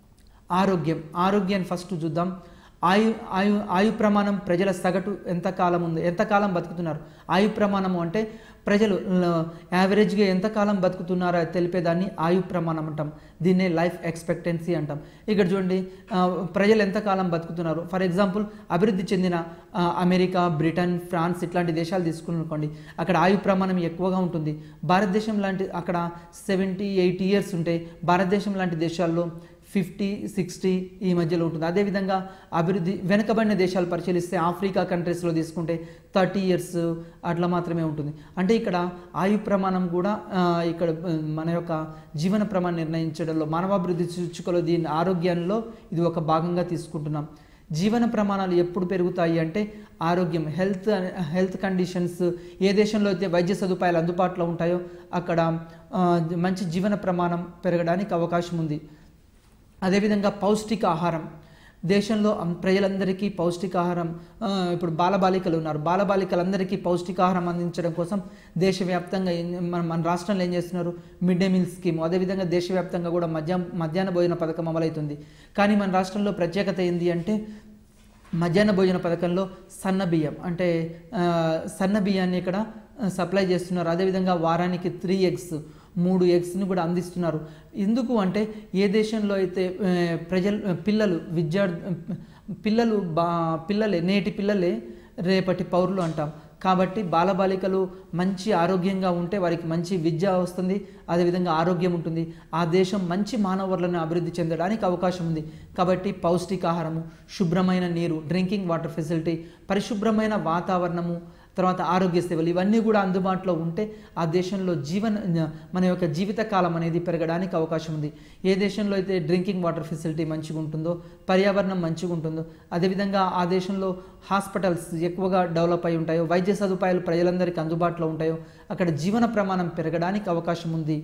ఆరోగ్యం ఆరోగ్యాన్ని ఫస్ట్ చూద్దాం ఆయు ఆయు ఆయు ప్రమాణం ప్రజల సగటు ఎంత కాలం ఉంది ఎంతకాలం బతుకుతున్నారు ఆయు ప్రమాణము అంటే ప్రజలు ల- యావరేజ్గా ఎంతకాలం బతుకుతున్నారో తెలిపేదాన్ని ఆయు ప్రమాణం అంటాం దీన్నే లైఫ్ ఎక్స్పెక్టెన్సీ అంటాం ఇక్కడ చూడండి ఆ, ప్రజలు ఎంతకాలం బతుకుతున్నారు ఫర్ ఎగ్జాంపుల్ అభివృద్ధి చెందిన ఆ, అమెరికా బ్రిటన్ ఫ్రాన్స్ ఇట్లాంటి దేశాలు తీసుకునుకోండి అక్కడ ఆయు ప్రమాణం ఎక్కువగా ఉంటుంది భారతదేశం లాంటి అక్కడ సెవెంటీ ఎయిటీ ఇయర్స్ ఉంటాయి భారతదేశం లాంటి దేశాల్లో ఫిఫ్టీ సిక్స్టీ ఈ మధ్యలో ఉంటుంది అదేవిధంగా అభివృద్ధి వెనుకబడిన దేశాలు పరిశీలిస్తే ఆఫ్రికా కంట్రీస్లో తీసుకుంటే థర్టీ ఇయర్స్ అట్లా మాత్రమే ఉంటుంది అంటే ఇక్కడ ఆయు ప్రమాణం కూడా ఆ, ఇక్కడ ఆ, మన యొక్క జీవన ప్రమాణం నిర్ణయించడంలో మానవాభివృద్ధి సూచికలో దీని ఆరోగ్యంలో ఇది ఒక భాగంగా తీసుకుంటున్నాం జీవన ప్రమాణాలు ఎప్పుడు పెరుగుతాయి అంటే ఆరోగ్యం హెల్త్ హెల్త్ కండిషన్స్ ఏ దేశంలో అయితే వైద్య సదుపాయాలు అందుబాటులో ఉంటాయో అక్కడ ఆ, మంచి జీవన ప్రమాణం పెరగడానికి అవకాశం ఉంది అదేవిధంగా పౌష్టికాహారం దేశంలో అం- ప్రజలందరికీ పౌష్టికాహారం ఆ, ఇప్పుడు బాలబాలికలు ఉన్నారు బాలబాలికలందరికీ పౌష్టికాహారం అందించడం కోసం దేశవ్యాప్తంగా ఏం- మన మన రాష్ట్రంలో ఏం చేస్తున్నారు మిడ్ డే మీల్ స్కీమ్ అదేవిధంగా దేశవ్యాప్తంగా కూడా మధ్య మధ్యాహ్న భోజన పథకం అమలవుతుంది కానీ మన రాష్ట్రంలో ప్రత్యేకత ఏంటి అంటే మధ్యాహ్న భోజన పథకంలో సన్న బియ్యం అంటే ఆ, సన్న బియ్యాన్ని ఇక్కడ ఆ, సప్లై చేస్తున్నారు అదేవిధంగా వారానికి త్రీ ఎగ్స్ మూడు ఎగ్స్ని కూడా అందిస్తున్నారు ఎందుకు అంటే ఏ దేశంలో అయితే ఆ, ప్రజలు పిల్లలు విద్యార్థి పిల్లలు బా పిల్లలే నేటి పిల్లలే రేపటి పౌరులు అంటాం కాబట్టి బాలబాలికలు మంచి ఆరోగ్యంగా ఉంటే వారికి మంచి విద్య వస్తుంది అదేవిధంగా ఆరోగ్యం ఉంటుంది ఆ దేశం మంచి మానవులను అభివృద్ధి చెందడానికి అవకాశం ఉంది కాబట్టి పౌష్టికాహారము శుభ్రమైన నీరు డ్రింకింగ్ వాటర్ ఫెసిలిటీ పరిశుభ్రమైన వాతావరణము తర్వాత ఆరోగ్య సేవలు ఇవన్నీ కూడా అందుబాటులో ఉంటే ఆ దేశంలో జీవన మన యొక్క జీవితకాలం అనేది పెరగడానికి అవకాశం ఉంది ఏ దేశంలో అయితే డ్రింకింగ్ వాటర్ ఫెసిలిటీ మంచిగా ఉంటుందో పర్యావరణం మంచిగా ఉంటుందో అదేవిధంగా ఆ దేశంలో హాస్పిటల్స్ ఎక్కువగా డెవలప్ అయి ఉంటాయో వైద్య సదుపాయాలు ప్రజలందరికీ అందుబాటులో ఉంటాయో అక్కడ జీవన ప్రమాణం పెరగడానికి అవకాశం ఉంది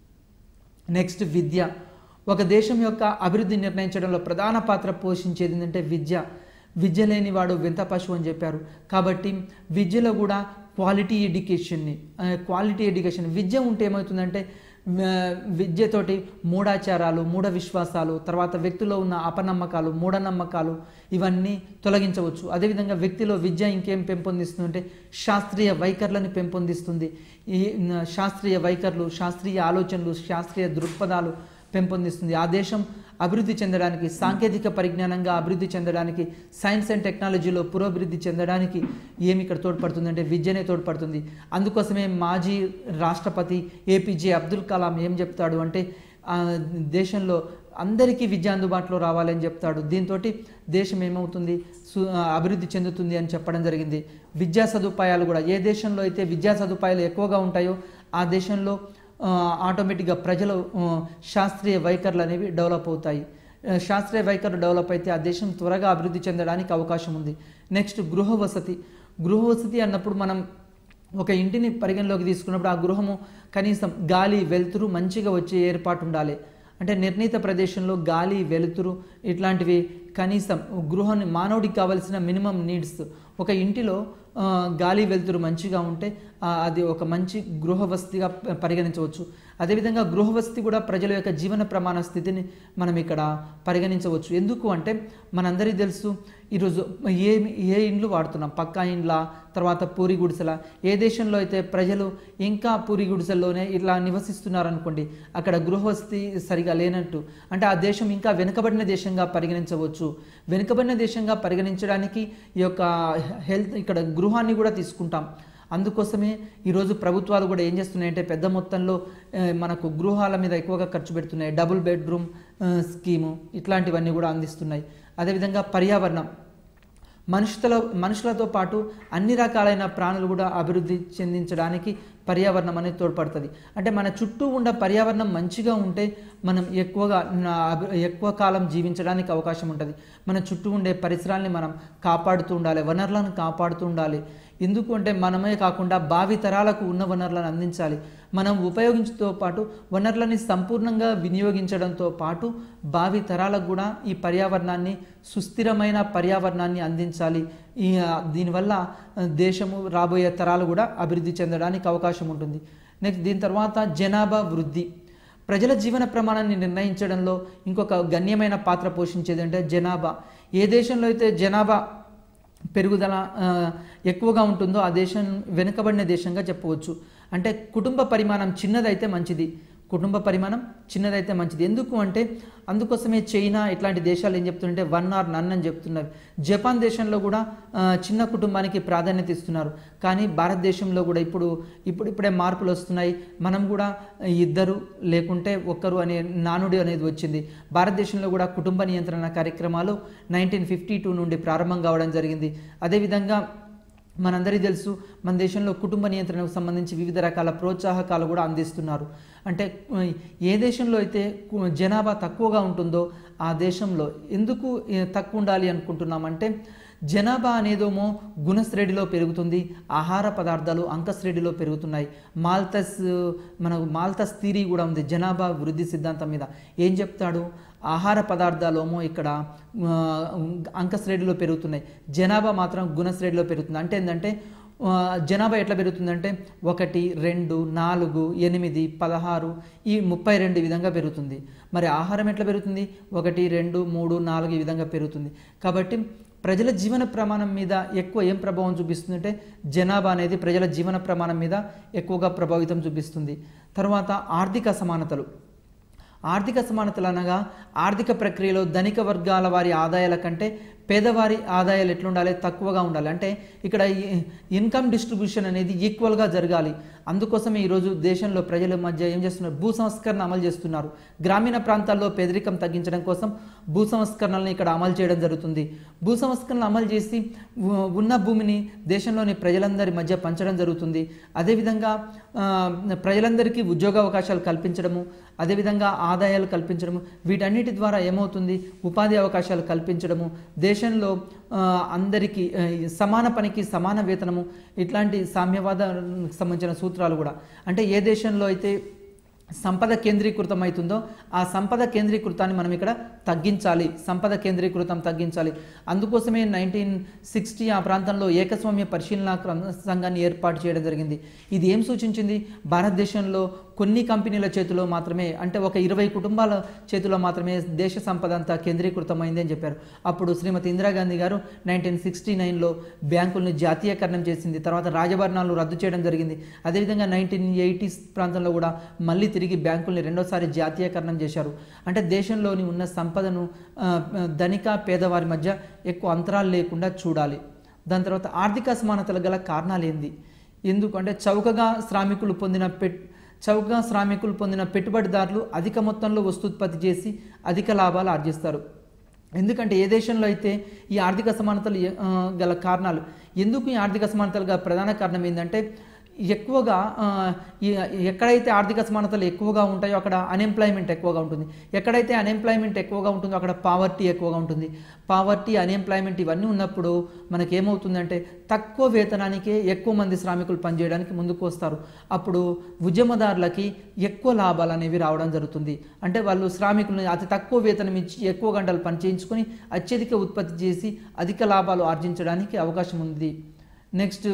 నెక్స్ట్ విద్య ఒక దేశం యొక్క అభివృద్ధి నిర్ణయించడంలో ప్రధాన పాత్ర పోషించేది ఏంటంటే విద్య విద్య లేనివాడు వింత పశువు అని చెప్పారు కాబట్టి విద్యలో కూడా క్వాలిటీ ఎడ్యుకేషన్ని క్వాలిటీ ఎడ్యుకేషన్ విద్య ఉంటే ఏమవుతుందంటే ఆ, విద్యతోటి మూఢాచారాలు మూఢ విశ్వాసాలు తర్వాత వ్యక్తిలో ఉన్న అపనమ్మకాలు మూఢనమ్మకాలు ఇవన్నీ తొలగించవచ్చు అదేవిధంగా వ్యక్తిలో విద్య ఇంకేం పెంపొందిస్తుందంటే శాస్త్రీయ వైఖరులను పెంపొందిస్తుంది ఈ న- శాస్త్రీయ వైఖరులు శాస్త్రీయ ఆలోచనలు శాస్త్రీయ దృక్పథాలు పెంపొందిస్తుంది ఆ దేశం అభివృద్ధి చెందడానికి సాంకేతిక పరిజ్ఞానంగా అభివృద్ధి చెందడానికి సైన్స్ అండ్ టెక్నాలజీలో పురోభివృద్ధి చెందడానికి ఏమి ఇక్కడ తోడ్పడుతుంది అంటే విద్యనే తోడ్పడుతుంది అందుకోసమే మాజీ రాష్ట్రపతి ఏపీజే అబ్దుల్ కలాం ఏం చెప్తాడు అంటే ఆ, దేశంలో అందరికీ విద్య అందుబాటులో రావాలని చెప్తాడు దీంతో దేశం ఏమవుతుంది సు ఆ, అభివృద్ధి చెందుతుంది అని చెప్పడం జరిగింది విద్యా సదుపాయాలు కూడా ఏ దేశంలో అయితే విద్యా సదుపాయాలు ఎక్కువగా ఉంటాయో ఆ దేశంలో ఆ, ఆటోమేటిక్గా ప్రజలు ఆ, శాస్త్రీయ వైఖరులు అనేవి డెవలప్ అవుతాయి ఆ, శాస్త్రీయ వైఖరులు డెవలప్ అయితే ఆ దేశం త్వరగా అభివృద్ధి చెందడానికి అవకాశం ఉంది నెక్స్ట్ గృహ వసతి గృహ వసతి అన్నప్పుడు మనం ఒక ఇంటిని పరిగణలోకి తీసుకున్నప్పుడు ఆ గృహము కనీసం గాలి వెలుతురు మంచిగా వచ్చే ఏర్పాటు ఉండాలి అంటే నిర్ణీత ప్రదేశంలో గాలి వెలుతురు ఇట్లాంటివి కనీసం గృహాన్ని మానవుడికి కావలసిన మినిమం నీడ్స్ ఒక ఇంటిలో ఆ, గాలి వెలుతురు మంచిగా ఉంటే ఆ, అది ఒక మంచి గృహ వసతిగా ప- పరిగణించవచ్చు అదేవిధంగా గృహ వసతి కూడా ప్రజల యొక్క జీవన ప్రమాణ స్థితిని మనం ఇక్కడ పరిగణించవచ్చు ఎందుకు అంటే మనందరికీ తెలుసు ఈరోజు ఏ ఏ ఇండ్లు వాడుతున్నాం పక్కా ఇండ్ల తర్వాత పూరి గుడిసెల ఏ దేశంలో అయితే ప్రజలు ఇంకా పూరి గుడిసెల్లోనే ఇట్లా నివసిస్తున్నారు అనుకోండి అక్కడ గృహవసతి సరిగా లేనట్టు అంటే ఆ దేశం ఇంకా వెనుకబడిన దేశంగా పరిగణించవచ్చు వెనుకబడిన దేశంగా పరిగణించడానికి ఈ యొక్క హెల్త్ ఇక్కడ గృహాన్ని కూడా తీసుకుంటాం అందుకోసమే ఈరోజు ప్రభుత్వాలు కూడా ఏం చేస్తున్నాయంటే పెద్ద మొత్తంలో ఆ, మనకు గృహాల మీద ఎక్కువగా ఖర్చు పెడుతున్నాయి డబుల్ బెడ్రూమ్ ఆ, స్కీము ఇట్లాంటివన్నీ కూడా అందిస్తున్నాయి అదేవిధంగా పర్యావరణం మనుషుల మనుషులతో పాటు అన్ని రకాలైన ప్రాణులు కూడా అభివృద్ధి చెందించడానికి పర్యావరణం అనేది తోడ్పడుతుంది అంటే మన చుట్టూ ఉన్న పర్యావరణం మంచిగా ఉంటే మనం ఎక్కువగా నా- అభి- ఎక్కువ కాలం జీవించడానికి అవకాశం ఉంటుంది మన చుట్టూ ఉండే పరిసరాల్ని మనం కాపాడుతూ ఉండాలి వనరులను కాపాడుతూ ఉండాలి ఎందుకు అంటే మనమే కాకుండా భావి తరాలకు ఉన్న వనరులను అందించాలి మనం ఉపయోగించడంతో పాటు వనరులని సంపూర్ణంగా వినియోగించడంతో పాటు భావి తరాలకు కూడా ఈ పర్యావరణాన్ని సుస్థిరమైన పర్యావరణాన్ని అందించాలి ఈ ఆ, దీనివల్ల ఆ, దేశము రాబోయే తరాలు కూడా అభివృద్ధి చెందడానికి అవకాశం ఉంటుంది నెక్స్ట్ దీని తర్వాత జనాభా వృద్ధి ప్రజల జీవన ప్రమాణాన్ని నిర్ణయించడంలో ఇంకొక గణ్యమైన పాత్ర పోషించేది అంటే జనాభా ఏ దేశంలో అయితే జనాభా పెరుగుదల ఆ, ఎక్కువగా ఉంటుందో ఆ దేశం వెనుకబడిన దేశంగా చెప్పవచ్చు అంటే కుటుంబ పరిమాణం చిన్నదైతే మంచిది కుటుంబ పరిమాణం చిన్నదైతే మంచిది ఎందుకు అంటే అందుకోసమే చైనా ఇట్లాంటి దేశాలు ఏం చెప్తుంటే వన్ ఆర్ నన్ అని చెప్తున్నారు జపాన్ దేశంలో కూడా ఆ, చిన్న కుటుంబానికి ప్రాధాన్యత ఇస్తున్నారు కానీ భారతదేశంలో కూడా ఇప్పుడు ఇప్పుడు ఇప్పుడే మార్పులు వస్తున్నాయి మనం కూడా ఇద్దరు లేకుంటే ఒక్కరు అనే నానుడి అనేది వచ్చింది భారతదేశంలో కూడా కుటుంబ నియంత్రణ కార్యక్రమాలు నైన్టీన్ ఫిఫ్టీ టూ నుండి ప్రారంభం కావడం జరిగింది అదేవిధంగా మనందరికీ తెలుసు మన దేశంలో కుటుంబ నియంత్రణకు సంబంధించి వివిధ రకాల ప్రోత్సాహకాలు కూడా అందిస్తున్నారు అంటే ఉ, ఏ దేశంలో అయితే కు- జనాభా తక్కువగా ఉంటుందో ఆ దేశంలో ఎందుకు ఏ, తక్కువ ఉండాలి అనుకుంటున్నామంటే జనాభా అనేదేమో గుణశ్రేణిలో పెరుగుతుంది ఆహార పదార్థాలు అంకశ్రేణిలో పెరుగుతున్నాయి మాల్తస్ మనకు మాల్తస్ థీరీ కూడా ఉంది జనాభా వృద్ధి సిద్ధాంతం మీద ఏం చెప్తాడు ఆహార పదార్థాలేమో ఇక్కడ ఆ, అంకశ్రేణిలో పెరుగుతున్నాయి జనాభా మాత్రం గుణశ్రేణిలో పెరుగుతుంది అంటే ఏంటంటే ఆ, జనాభా ఎట్లా పెరుగుతుందంటే ఒకటి రెండు నాలుగు ఎనిమిది పదహారు ఈ ముప్పై రెండు ఈ విధంగా పెరుగుతుంది మరి ఆహారం ఎట్లా పెరుగుతుంది ఒకటి రెండు మూడు నాలుగు ఈ విధంగా పెరుగుతుంది కాబట్టి ప్రజల జీవన ప్రమాణం మీద ఎక్కువ ఏం ప్రభావం చూపిస్తుందంటే జనాభా అనేది ప్రజల జీవన ప్రమాణం మీద ఎక్కువగా ప్రభావితం చూపిస్తుంది తర్వాత ఆర్థిక సమానతలు ఆర్థిక సమానతలు అనగా ఆర్థిక ప్రక్రియలో ధనిక వర్గాల వారి ఆదాయాల కంటే పేదవారి ఆదాయాలు ఎట్లుండాలి తక్కువగా ఉండాలి అంటే ఇక్కడ ఈ- ఇన్కమ్ డిస్ట్రిబ్యూషన్ అనేది ఈక్వల్గా జరగాలి అందుకోసమే ఈరోజు దేశంలో ప్రజల మధ్య ఏం చేస్తున్నారు భూ సంస్కరణ అమలు చేస్తున్నారు గ్రామీణ ప్రాంతాల్లో పేదరికం తగ్గించడం కోసం భూ సంస్కరణలను ఇక్కడ అమలు చేయడం జరుగుతుంది భూ సంస్కరణలు అమలు చేసి ఉ- ఉన్న భూమిని దేశంలోని ప్రజలందరి మధ్య పంచడం జరుగుతుంది అదేవిధంగా ఆ, ప్రజలందరికీ ఉద్యోగ అవకాశాలు కల్పించడము అదేవిధంగా ఆదాయాలు కల్పించడము వీటన్నిటి ద్వారా ఏమవుతుంది ఉపాధి అవకాశాలు కల్పించడము దేశంలో ఆ, అందరికీ ఆ, సమాన పనికి సమాన వేతనము ఇట్లాంటి సామ్యవాదానికి సంబంధించిన సూత్రాలు కూడా అంటే ఏ దేశంలో అయితే సంపద కేంద్రీకృతం అవుతుందో ఆ సంపద కేంద్రీకృతాన్ని మనం ఇక్కడ తగ్గించాలి సంపద కేంద్రీకృతం తగ్గించాలి అందుకోసమే నైన్టీన్ సిక్స్టీ ఆ ప్రాంతంలో ఏకస్వామ్య పరిశీలన క్రమ- సంఘాన్ని ఏర్పాటు చేయడం జరిగింది ఇది ఏం సూచించింది భారతదేశంలో కొన్ని కంపెనీల చేతిలో మాత్రమే అంటే ఒక ఇరవై కుటుంబాల చేతిలో మాత్రమే దేశ సంపద అంతా కేంద్రీకృతమైంది అని చెప్పారు అప్పుడు శ్రీమతి ఇందిరాగాంధీ గారు నైన్టీన్ సిక్స్టీ నైన్లో బ్యాంకుల్ని జాతీయకరణం చేసింది తర్వాత రాజభరణాలు రద్దు చేయడం జరిగింది అదేవిధంగా నైన్టీన్ ఎయిటీస్ ప్రాంతంలో కూడా మళ్ళీ తిరిగి బ్యాంకుల్ని రెండోసారి జాతీయకరణం చేశారు అంటే దేశంలోని ఉన్న సంపదను ఆ, ధనిక పేదవారి మధ్య ఎక్కువ అంతరాలు లేకుండా చూడాలి దాని తర్వాత ఆర్థిక అసమానతలు గల కారణాలు ఏంది ఎందుకంటే చౌకగా శ్రామికులు పొందిన పెట్ చౌకగా శ్రామికులు పొందిన పెట్టుబడిదారులు అధిక మొత్తంలో వస్తుత్పత్తి చేసి అధిక లాభాలు ఆర్జిస్తారు ఎందుకంటే ఏ దేశంలో అయితే ఈ ఆర్థిక అసమానతలు ఎ- ఆ, గల కారణాలు ఎందుకు ఈ ఆర్థిక అసమానతలు గల ప్రధాన కారణం ఏంటంటే ఎక్కువగా ఆ, ఈ- ఎక్కడైతే ఆర్థిక అసమానతలు ఎక్కువగా ఉంటాయో అక్కడ అన్ఎంప్లాయ్మెంట్ ఎక్కువగా ఉంటుంది ఎక్కడైతే అన్ఎంప్లాయ్మెంట్ ఎక్కువగా ఉంటుందో అక్కడ పావర్టీ ఎక్కువగా ఉంటుంది పావర్టీ అన్ఎంప్లాయ్మెంట్ ఇవన్నీ ఉన్నప్పుడు మనకి ఏమవుతుందంటే తక్కువ వేతనానికే ఎక్కువ మంది శ్రామికులు పనిచేయడానికి ముందుకు వస్తారు అప్పుడు ఉద్యమదారులకి ఎక్కువ లాభాలు అనేవి రావడం జరుగుతుంది అంటే వాళ్ళు శ్రామికులను అతి తక్కువ వేతనం ఇచ్చి ఎక్కువ గంటలు పని చేయించుకొని అత్యధిక ఉత్పత్తి చేసి అధిక లాభాలు ఆర్జించడానికి అవకాశం ఉంది నెక్స్ట్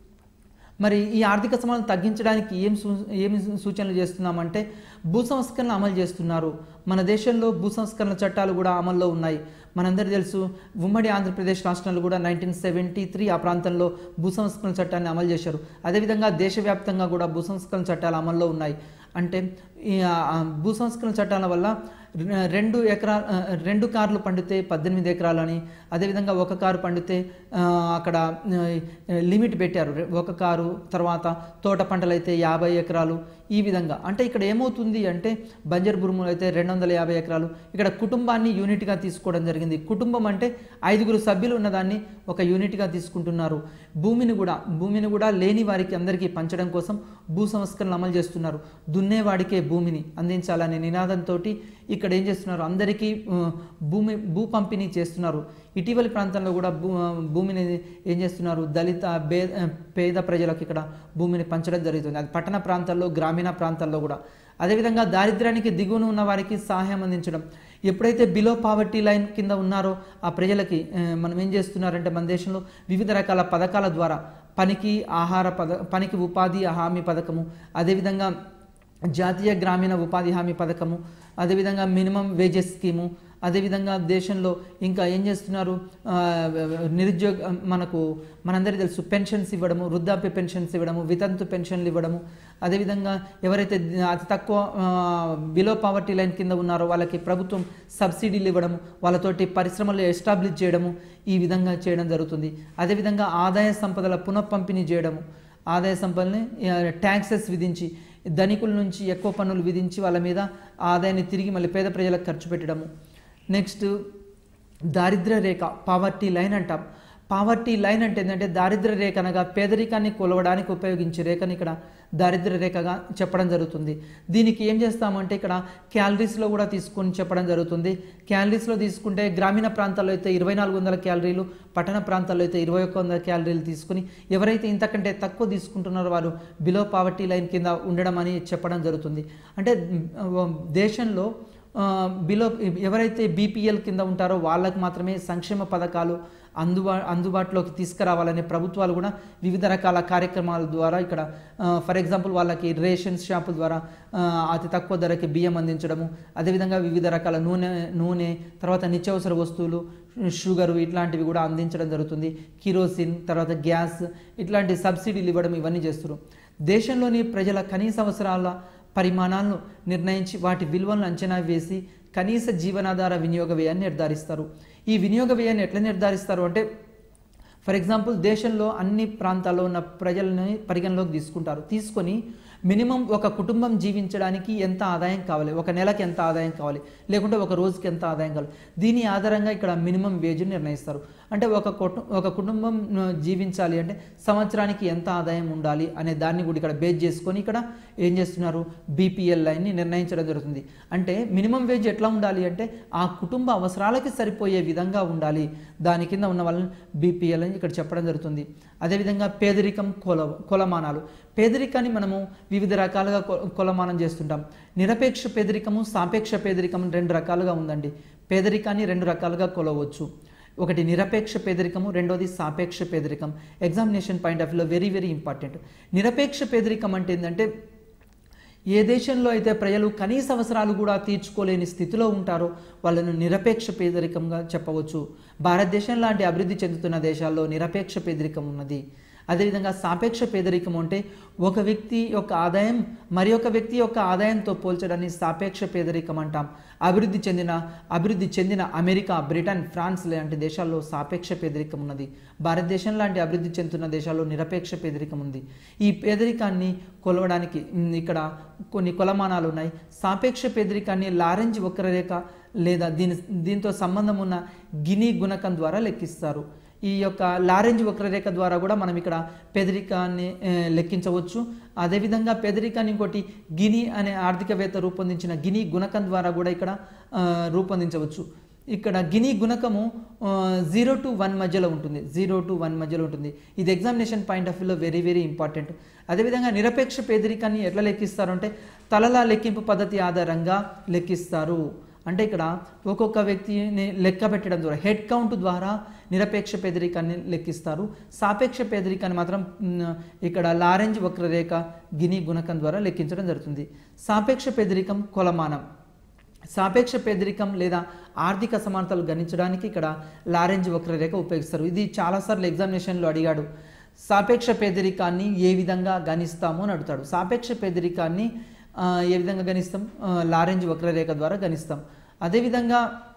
మరి ఈ ఆర్థిక సమానతను తగ్గించడానికి ఏం సూ ఏమి సూచనలు చేస్తున్నామంటే భూ సంస్కరణలు అమలు చేస్తున్నారు మన దేశంలో భూ సంస్కరణ చట్టాలు కూడా అమల్లో ఉన్నాయి మనందరికీ తెలుసు ఉమ్మడి ఆంధ్రప్రదేశ్ రాష్ట్రంలో కూడా నైన్టీన్ సెవెంటీ త్రీ ఆ ప్రాంతంలో భూ సంస్కరణ చట్టాన్ని అమలు చేశారు అదేవిధంగా దేశవ్యాప్తంగా కూడా భూ సంస్కరణ చట్టాలు అమల్లో ఉన్నాయి అంటే ఈ ఆ, భూ సంస్కరణ చట్టాల వల్ల రె- రెండు ఎకరా ఆ, రెండు కార్లు పండితే పద్దెనిమిది ఎకరాలని అదేవిధంగా ఒక కారు పండితే ఆ, అక్కడ ఆ, లిమిట్ పెట్టారు రె- ఒక కారు తర్వాత తోట పంటలు అయితే యాభై ఎకరాలు ఈ విధంగా అంటే ఇక్కడ ఏమవుతుంది అంటే బంజర్ భూములు అయితే రెండు వందల యాభై ఎకరాలు ఇక్కడ కుటుంబాన్ని యూనిట్గా తీసుకోవడం జరిగింది కుటుంబం అంటే ఐదుగురు సభ్యులు ఉన్నదాన్ని ఒక యూనిట్గా తీసుకుంటున్నారు భూమిని కూడా భూమిని కూడా లేని వారికి అందరికీ పంచడం కోసం భూ సంస్కరణలు అమలు చేస్తున్నారు దున్నేవాడికే భూమిని అందించాలనే నినాదంతో ఇక్కడ ఏం చేస్తున్నారు అందరికీ ఆ, భూమి భూ పంపిణీ చేస్తున్నారు ఇటీవలి ప్రాంతంలో కూడా భూ ఆ, భూమిని ఏం చేస్తున్నారు దళిత బే ఆ, పేద ప్రజలకు ఇక్కడ భూమిని పంచడం జరుగుతుంది అది పట్టణ ప్రాంతాల్లో గ్రామీణ ప్రాంతాల్లో కూడా అదేవిధంగా దారిద్ర్యానికి దిగువన ఉన్న వారికి సహాయం అందించడం ఎప్పుడైతే బిలో పావర్టీ లైన్ కింద ఉన్నారో ఆ ప్రజలకి ఆ, మనం ఏం చేస్తున్నారంటే మన దేశంలో వివిధ రకాల పథకాల ద్వారా పనికి ఆహార పద పనికి ఉపాధి హామీ పథకము అదేవిధంగా జాతీయ గ్రామీణ ఉపాధి హామీ పథకము అదేవిధంగా మినిమం వేజెస్ స్కీము అదేవిధంగా దేశంలో ఇంకా ఏం చేస్తున్నారు ఆ, నిరుద్యోగ మనకు మనందరికీ తెలుసు పెన్షన్స్ ఇవ్వడము వృద్ధాప్య పెన్షన్స్ ఇవ్వడము వితంతు పెన్షన్లు ఇవ్వడము అదేవిధంగా ఎవరైతే అతి తక్కువ బిలో పావర్టీ లైన్ కింద ఉన్నారో వాళ్ళకి ప్రభుత్వం సబ్సిడీలు ఇవ్వడము వాళ్ళతోటి పరిశ్రమలు ఎస్టాబ్లిష్ చేయడము ఈ విధంగా చేయడం జరుగుతుంది అదేవిధంగా ఆదాయ సంపదల పునఃపంపిణీ చేయడము ఆదాయ సంపదని ట్యాక్సెస్ విధించి ధనికుల నుంచి ఎక్కువ పన్నులు విధించి వాళ్ళ మీద ఆదాయాన్ని తిరిగి మళ్ళీ పేద ప్రజలకు ఖర్చు పెట్టడము నెక్స్ట్ దారిద్ర్య రేఖ పావర్టీ లైన్ అంటాం పావర్టీ లైన్ అంటే ఏంటంటే దారిద్ర్య రేఖ అనగా పేదరికాన్ని కొలవడానికి ఉపయోగించే రేఖని ఇక్కడ దారిద్ర్య రేఖగా చెప్పడం జరుగుతుంది దీనికి ఏం చేస్తామంటే ఇక్కడ క్యాలరీస్లో కూడా తీసుకొని చెప్పడం జరుగుతుంది క్యాలరీస్లో తీసుకుంటే గ్రామీణ ప్రాంతాల్లో అయితే ఇరవై నాలుగు వందల క్యాలరీలు పట్టణ ప్రాంతాల్లో అయితే ఇరవై ఒక్క వందల క్యాలరీలు తీసుకుని ఎవరైతే ఇంతకంటే తక్కువ తీసుకుంటున్నారో వారు బిలో పావర్టీ లైన్ కింద ఉండడం అని చెప్పడం జరుగుతుంది అంటే మ్, దేశంలో ఆ, బిలో ఎవరైతే బీపీఎల్ కింద ఉంటారో వాళ్ళకి మాత్రమే సంక్షేమ పథకాలు అందుబా అందుబాటులోకి తీసుకురావాలనే ప్రభుత్వాలు కూడా వివిధ రకాల కార్యక్రమాల ద్వారా ఇక్కడ ఫర్ ఎగ్జాంపుల్ వాళ్ళకి రేషన్స్ షాపుల ద్వారా ఆ, అతి తక్కువ ధరకి బియ్యం అందించడము అదేవిధంగా వివిధ రకాల నూనె నూనె తర్వాత నిత్యావసర వస్తువులు షుగర్ ఇట్లాంటివి కూడా అందించడం జరుగుతుంది కిరోసిన్ తర్వాత గ్యాస్ ఇట్లాంటి సబ్సిడీలు ఇవ్వడం ఇవన్నీ చేస్తారు దేశంలోని ప్రజల కనీస అవసరాల పరిమాణాలను నిర్ణయించి వాటి విలువలను అంచనా వేసి కనీస జీవనాధార వినియోగ వ్యయాన్ని నిర్ధారిస్తారు ఈ వినియోగ వ్యయాన్ని ఎట్లా నిర్ధారిస్తారు అంటే ఫర్ ఎగ్జాంపుల్ దేశంలో అన్ని ప్రాంతాల్లో ఉన్న ప్రజలని పరిగణలోకి తీసుకుంటారు తీసుకొని మినిమం ఒక కుటుంబం జీవించడానికి ఎంత ఆదాయం కావాలి ఒక నెలకి ఎంత ఆదాయం కావాలి లేకుంటే ఒక రోజుకి ఎంత ఆదాయం కావాలి దీని ఆధారంగా ఇక్కడ మినిమం వేజ్ నిర్ణయిస్తారు అంటే ఒక కుటు ఒక కుటుంబం ఆ, జీవించాలి అంటే సంవత్సరానికి ఎంత ఆదాయం ఉండాలి అనే దాన్ని కూడా ఇక్కడ బేస్ చేసుకొని ఇక్కడ ఏం చేస్తున్నారు బీపీఎల్ లైన్ని నిర్ణయించడం జరుగుతుంది అంటే మినిమం వేజ్ ఎట్లా ఉండాలి అంటే ఆ కుటుంబ అవసరాలకి సరిపోయే విధంగా ఉండాలి దాని కింద ఉన్న వాళ్ళని బీపీఎల్ అని ఇక్కడ చెప్పడం జరుగుతుంది అదేవిధంగా పేదరికం కొల కొలమానాలు పేదరికాన్ని మనము వివిధ రకాలుగా కొ- కొలమానం చేస్తుంటాం నిరపేక్ష పేదరికము సాపేక్ష పేదరికం రెండు రకాలుగా ఉందండి పేదరికాన్ని రెండు రకాలుగా కొలవచ్చు ఒకటి నిరపేక్ష పేదరికము రెండోది సాపేక్ష పేదరికం ఎగ్జామినేషన్ పాయింట్ ఆఫ్ వ్యూలో వెరీ వెరీ ఇంపార్టెంట్ నిరపేక్ష పేదరికం అంటే ఏంటంటే ఏ దేశంలో అయితే ప్రజలు కనీస అవసరాలు కూడా తీర్చుకోలేని స్థితిలో ఉంటారో వాళ్ళను నిరపేక్ష పేదరికంగా చెప్పవచ్చు భారతదేశం లాంటి అభివృద్ధి చెందుతున్న దేశాల్లో నిరపేక్ష పేదరికం ఉన్నది అదేవిధంగా సాపేక్ష పేదరికం అంటే ఒక వ్యక్తి యొక్క ఆదాయం మరి ఒక వ్యక్తి యొక్క ఆదాయంతో పోల్చడాన్ని సాపేక్ష పేదరికం అంటాం అభివృద్ధి చెందిన అభివృద్ధి చెందిన అమెరికా బ్రిటన్ ఫ్రాన్స్ లాంటి దేశాల్లో సాపేక్ష పేదరికం ఉన్నది భారతదేశం లాంటి అభివృద్ధి చెందుతున్న దేశాల్లో నిరపేక్ష పేదరికం ఉంది ఈ పేదరికాన్ని కొలవడానికి ఉమ్, ఇక్కడ కొన్ని కొలమానాలు ఉన్నాయి సాపేక్ష పేదరికాన్ని లారెంజ్ వక్రరేఖ లేదా దీని దీంతో సంబంధం ఉన్న గిని గుణకం ద్వారా లెక్కిస్తారు ఈ యొక్క లారెంజ్ వక్రరేఖ ద్వారా కూడా మనం ఇక్కడ పేదరికాన్ని ఏ, లెక్కించవచ్చు అదేవిధంగా పేదరికాన్ని ఇంకోటి గిని అనే ఆర్థికవేత్త రూపొందించిన గిని గుణకం ద్వారా కూడా ఇక్కడ ఆ, రూపొందించవచ్చు ఇక్కడ గిని గుణకము జీరో టు వన్ మధ్యలో ఉంటుంది జీరో టు వన్ మధ్యలో ఉంటుంది ఇది ఎగ్జామినేషన్ పాయింట్ ఆఫ్ వ్యూలో వెరీ వెరీ ఇంపార్టెంట్ అదేవిధంగా నిరపేక్ష పేదరికాన్ని ఎట్లా లెక్కిస్తారు అంటే తలల లెక్కింపు పద్ధతి ఆధారంగా లెక్కిస్తారు అంటే ఇక్కడ ఒక్కొక్క వ్యక్తిని లెక్క పెట్టడం ద్వారా హెడ్ కౌంట్ ద్వారా నిరపేక్ష పేదరికాన్ని లెక్కిస్తారు సాపేక్ష పేదరికాన్ని మాత్రం మ్, ఇక్కడ లారెంజ్ వక్రరేఖ గిని గుణకం ద్వారా లెక్కించడం జరుగుతుంది సాపేక్ష పేదరికం కొలమానం సాపేక్ష పేదరికం లేదా ఆర్థిక అసమానతలు గణించడానికి ఇక్కడ లారెంజ్ వక్రరేఖ ఉపయోగిస్తారు ఇది చాలాసార్లు ఎగ్జామినేషన్లో అడిగాడు సాపేక్ష పేదరికాన్ని ఏ విధంగా గణిస్తాము అని అడుగుతాడు సాపేక్ష పేదరికాన్ని ఆ, ఏ విధంగా గణిస్తాం ఆ, లారెంజ్ వక్రరేఖ ద్వారా గణిస్తాం అదేవిధంగా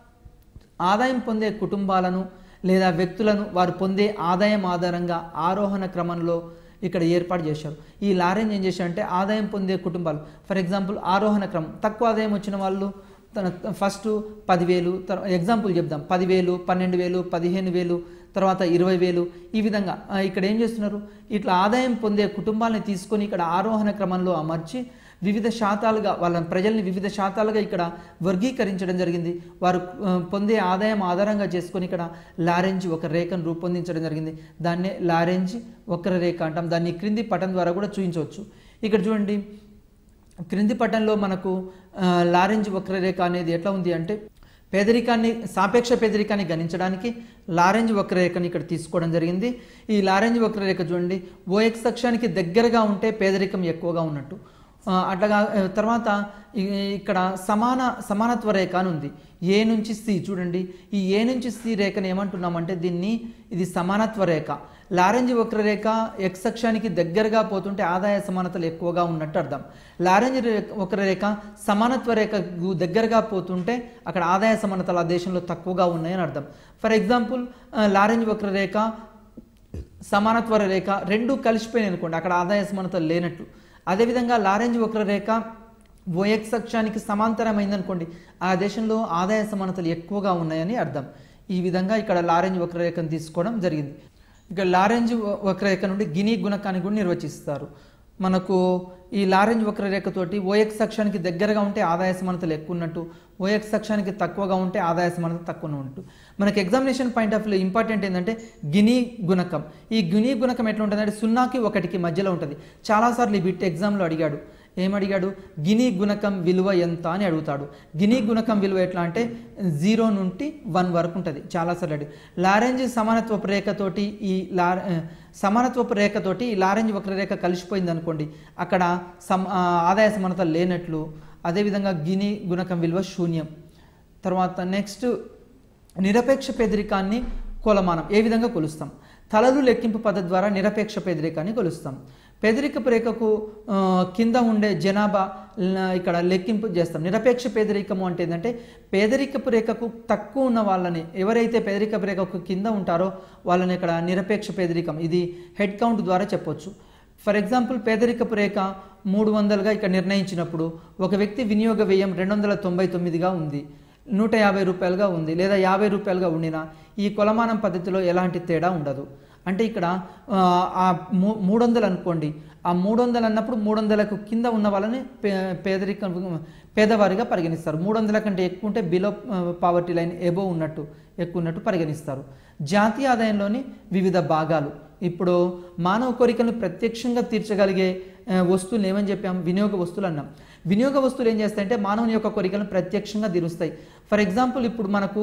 ఆదాయం పొందే కుటుంబాలను లేదా వ్యక్తులను వారు పొందే ఆదాయం ఆధారంగా ఆరోహణ క్రమంలో ఇక్కడ ఏర్పాటు చేశారు ఈ లారెంజ్ ఏం చేశారంటే ఆదాయం పొందే కుటుంబాలు ఫర్ ఎగ్జాంపుల్ ఆరోహణ క్రమం తక్కువ ఆదాయం వచ్చిన వాళ్ళు తన ఫస్ట్ పదివేలు తర్వాత ఎగ్జాంపుల్ చెప్దాం పదివేలు పన్నెండు వేలు పదిహేను వేలు తర్వాత ఇరవై వేలు ఈ విధంగా ఆ, ఇక్కడ ఏం చేస్తున్నారు ఇట్లా ఆదాయం పొందే కుటుంబాలని తీసుకొని ఇక్కడ ఆరోహణ క్రమంలో అమర్చి వివిధ శాతాలుగా వాళ్ళ ప్రజల్ని వివిధ శాతాలుగా ఇక్కడ వర్గీకరించడం జరిగింది వారు ఆ, పొందే ఆదాయం ఆధారంగా చేసుకొని ఇక్కడ లారెంజ్ ఒక రేఖను రూపొందించడం జరిగింది దాన్నే లారెంజ్ వక్ర రేఖ అంటాం దాన్ని క్రింది పటం ద్వారా కూడా చూపించవచ్చు ఇక్కడ చూడండి క్రింది పటంలో మనకు ఆ, లారెంజ్ వక్రరేఖ అనేది ఎట్లా ఉంది అంటే పేదరికాన్ని సాపేక్ష పేదరికాన్ని గణించడానికి లారెంజ్ వక్రరేఖని ఇక్కడ తీసుకోవడం జరిగింది ఈ లారెంజ్ వక్రరేఖ చూడండి ఓఎక్స్ అక్షానికి దగ్గరగా ఉంటే పేదరికం ఎక్కువగా ఉన్నట్టు ఆ, అట్లాగా ఆ, తర్వాత ఈ- ఇక్కడ సమాన సమానత్వ రేఖ అని ఉంది ఏ నుంచి సి చూడండి ఈ ఏ నుంచి సి రేఖను ఏమంటున్నామంటే దీన్ని ఇది సమానత్వ రేఖ లారెంజ్ వక్రరేఖ ఎక్స్ అక్షానికి దగ్గరగా పోతుంటే ఆదాయ సమానతలు ఎక్కువగా ఉన్నట్టు అర్థం లారెంజ్ రేఖ వక్రరేఖ సమానత్వ రేఖకు దగ్గరగా పోతుంటే అక్కడ ఆదాయ సమానతలు ఆ దేశంలో తక్కువగా ఉన్నాయని అర్థం ఫర్ ఎగ్జాంపుల్ లారెంజ్ వక్రరేఖ సమానత్వ రేఖ రెండు కలిసిపోయినాయి అనుకోండి అక్కడ ఆదాయ సమానతలు లేనట్టు అదేవిధంగా లారెంజ్ వక్రరేఖ ఓఎక్స్ అక్షానికి సమాంతరమైంది అనుకోండి ఆ దేశంలో ఆదాయ సమానతలు ఎక్కువగా ఉన్నాయని అర్థం ఈ విధంగా ఇక్కడ లారెంజ్ వక్రరేఖను తీసుకోవడం జరిగింది ఇక లారెంజ్ వ- వక్రరేఖ నుండి గిని గుణకాన్ని కూడా నిర్వచిస్తారు మనకు ఈ లారెంజ్ వక్రరేఖతోటి ఓఎక్స్ అక్షానికి దగ్గరగా ఉంటే ఆదాయ సమానతలు ఎక్కువ ఉన్నట్టు ఓఎక్స్ అక్షానికి తక్కువగా ఉంటే ఆదాయ సమానత తక్కువ ఉన్నట్టు మనకి examination point of view important ఏంటంటే గిని గుణకం ఈ గిని గుణకం ఎట్లా ఉంటుందంటే సున్నాకి ఒకటికి మధ్యలో ఉంటుంది చాలాసార్లు ఈ బిట్ ఎగ్జామ్లో అడిగాడు ఏమడిగాడు గిని గుణకం విలువ ఎంత అని అడుగుతాడు గిని గుణకం విలువ ఎట్లా అంటే జీరో నుండి వన్ వరకు ఉంటుంది చాలాసార్లు అడిగి లారెంజ్ సమానత్వపు రేఖతోటి ఈ లా ఆ, సమానత్వపు రేఖతోటి ఈ లారెంజ్ వక్రరేఖ కలిసిపోయింది అనుకోండి అక్కడ సమ ఆ, ఆదాయ సమానత లేనట్లు అదేవిధంగా గిని గుణకం విలువ శూన్యం తర్వాత నెక్స్ట్ నిరపేక్ష పేదరికాన్ని కొలమానం ఏ విధంగా కొలుస్తాం తలలు లెక్కింపు పద్ధతి ద్వారా నిరపేక్ష పేదరికాన్ని కొలుస్తాం పేదరికపు రేఖకు ఆ, కింద ఉండే జనాభా ల- ఇక్కడ లెక్కింపు చేస్తాం నిరపేక్ష పేదరికము అంటే ఏంటంటే పేదరికపు రేఖకు తక్కువ ఉన్న వాళ్ళని ఎవరైతే పేదరికపు రేఖకు కింద ఉంటారో వాళ్ళని ఇక్కడ నిరపేక్ష పేదరికం ఇది హెడ్ కౌంట్ ద్వారా చెప్పొచ్చు ఫర్ ఎగ్జాంపుల్ పేదరికపు రేఖ మూడు వందలుగా ఇక్కడ నిర్ణయించినప్పుడు ఒక వ్యక్తి వినియోగ వ్యయం రెండు వందల తొంభై తొమ్మిదిగా ఉంది నూట యాభై రూపాయలుగా ఉంది లేదా యాభై రూపాయలుగా ఉండినా ఈ కొలమానం పద్ధతిలో ఎలాంటి తేడా ఉండదు అంటే ఇక్కడ ఆ, ఆ మూ మూడు వందలు అనుకోండి ఆ మూడు వందలు అన్నప్పుడు మూడు వందలకు కింద ఉన్న వాళ్ళని పే పేదరికం పేదవారిగా పరిగణిస్తారు మూడు వందల కంటే ఎక్కువ ఉంటే బిలో పావర్టీ లైన్ ఎబో ఉన్నట్టు ఎక్కువ ఉన్నట్టు పరిగణిస్తారు జాతీయ ఆదాయంలోని వివిధ భాగాలు ఇప్పుడు మానవ కోరికలను ప్రత్యక్షంగా తీర్చగలిగే ఆ, వస్తువులు ఏమని చెప్పాం వినియోగ వస్తువులు అన్నాం వినియోగ వస్తువులు ఏం చేస్తాయంటే మానవుని యొక్క కోరికలను ప్రత్యక్షంగా తీరుస్తాయి ఫర్ ఎగ్జాంపుల్ ఇప్పుడు మనకు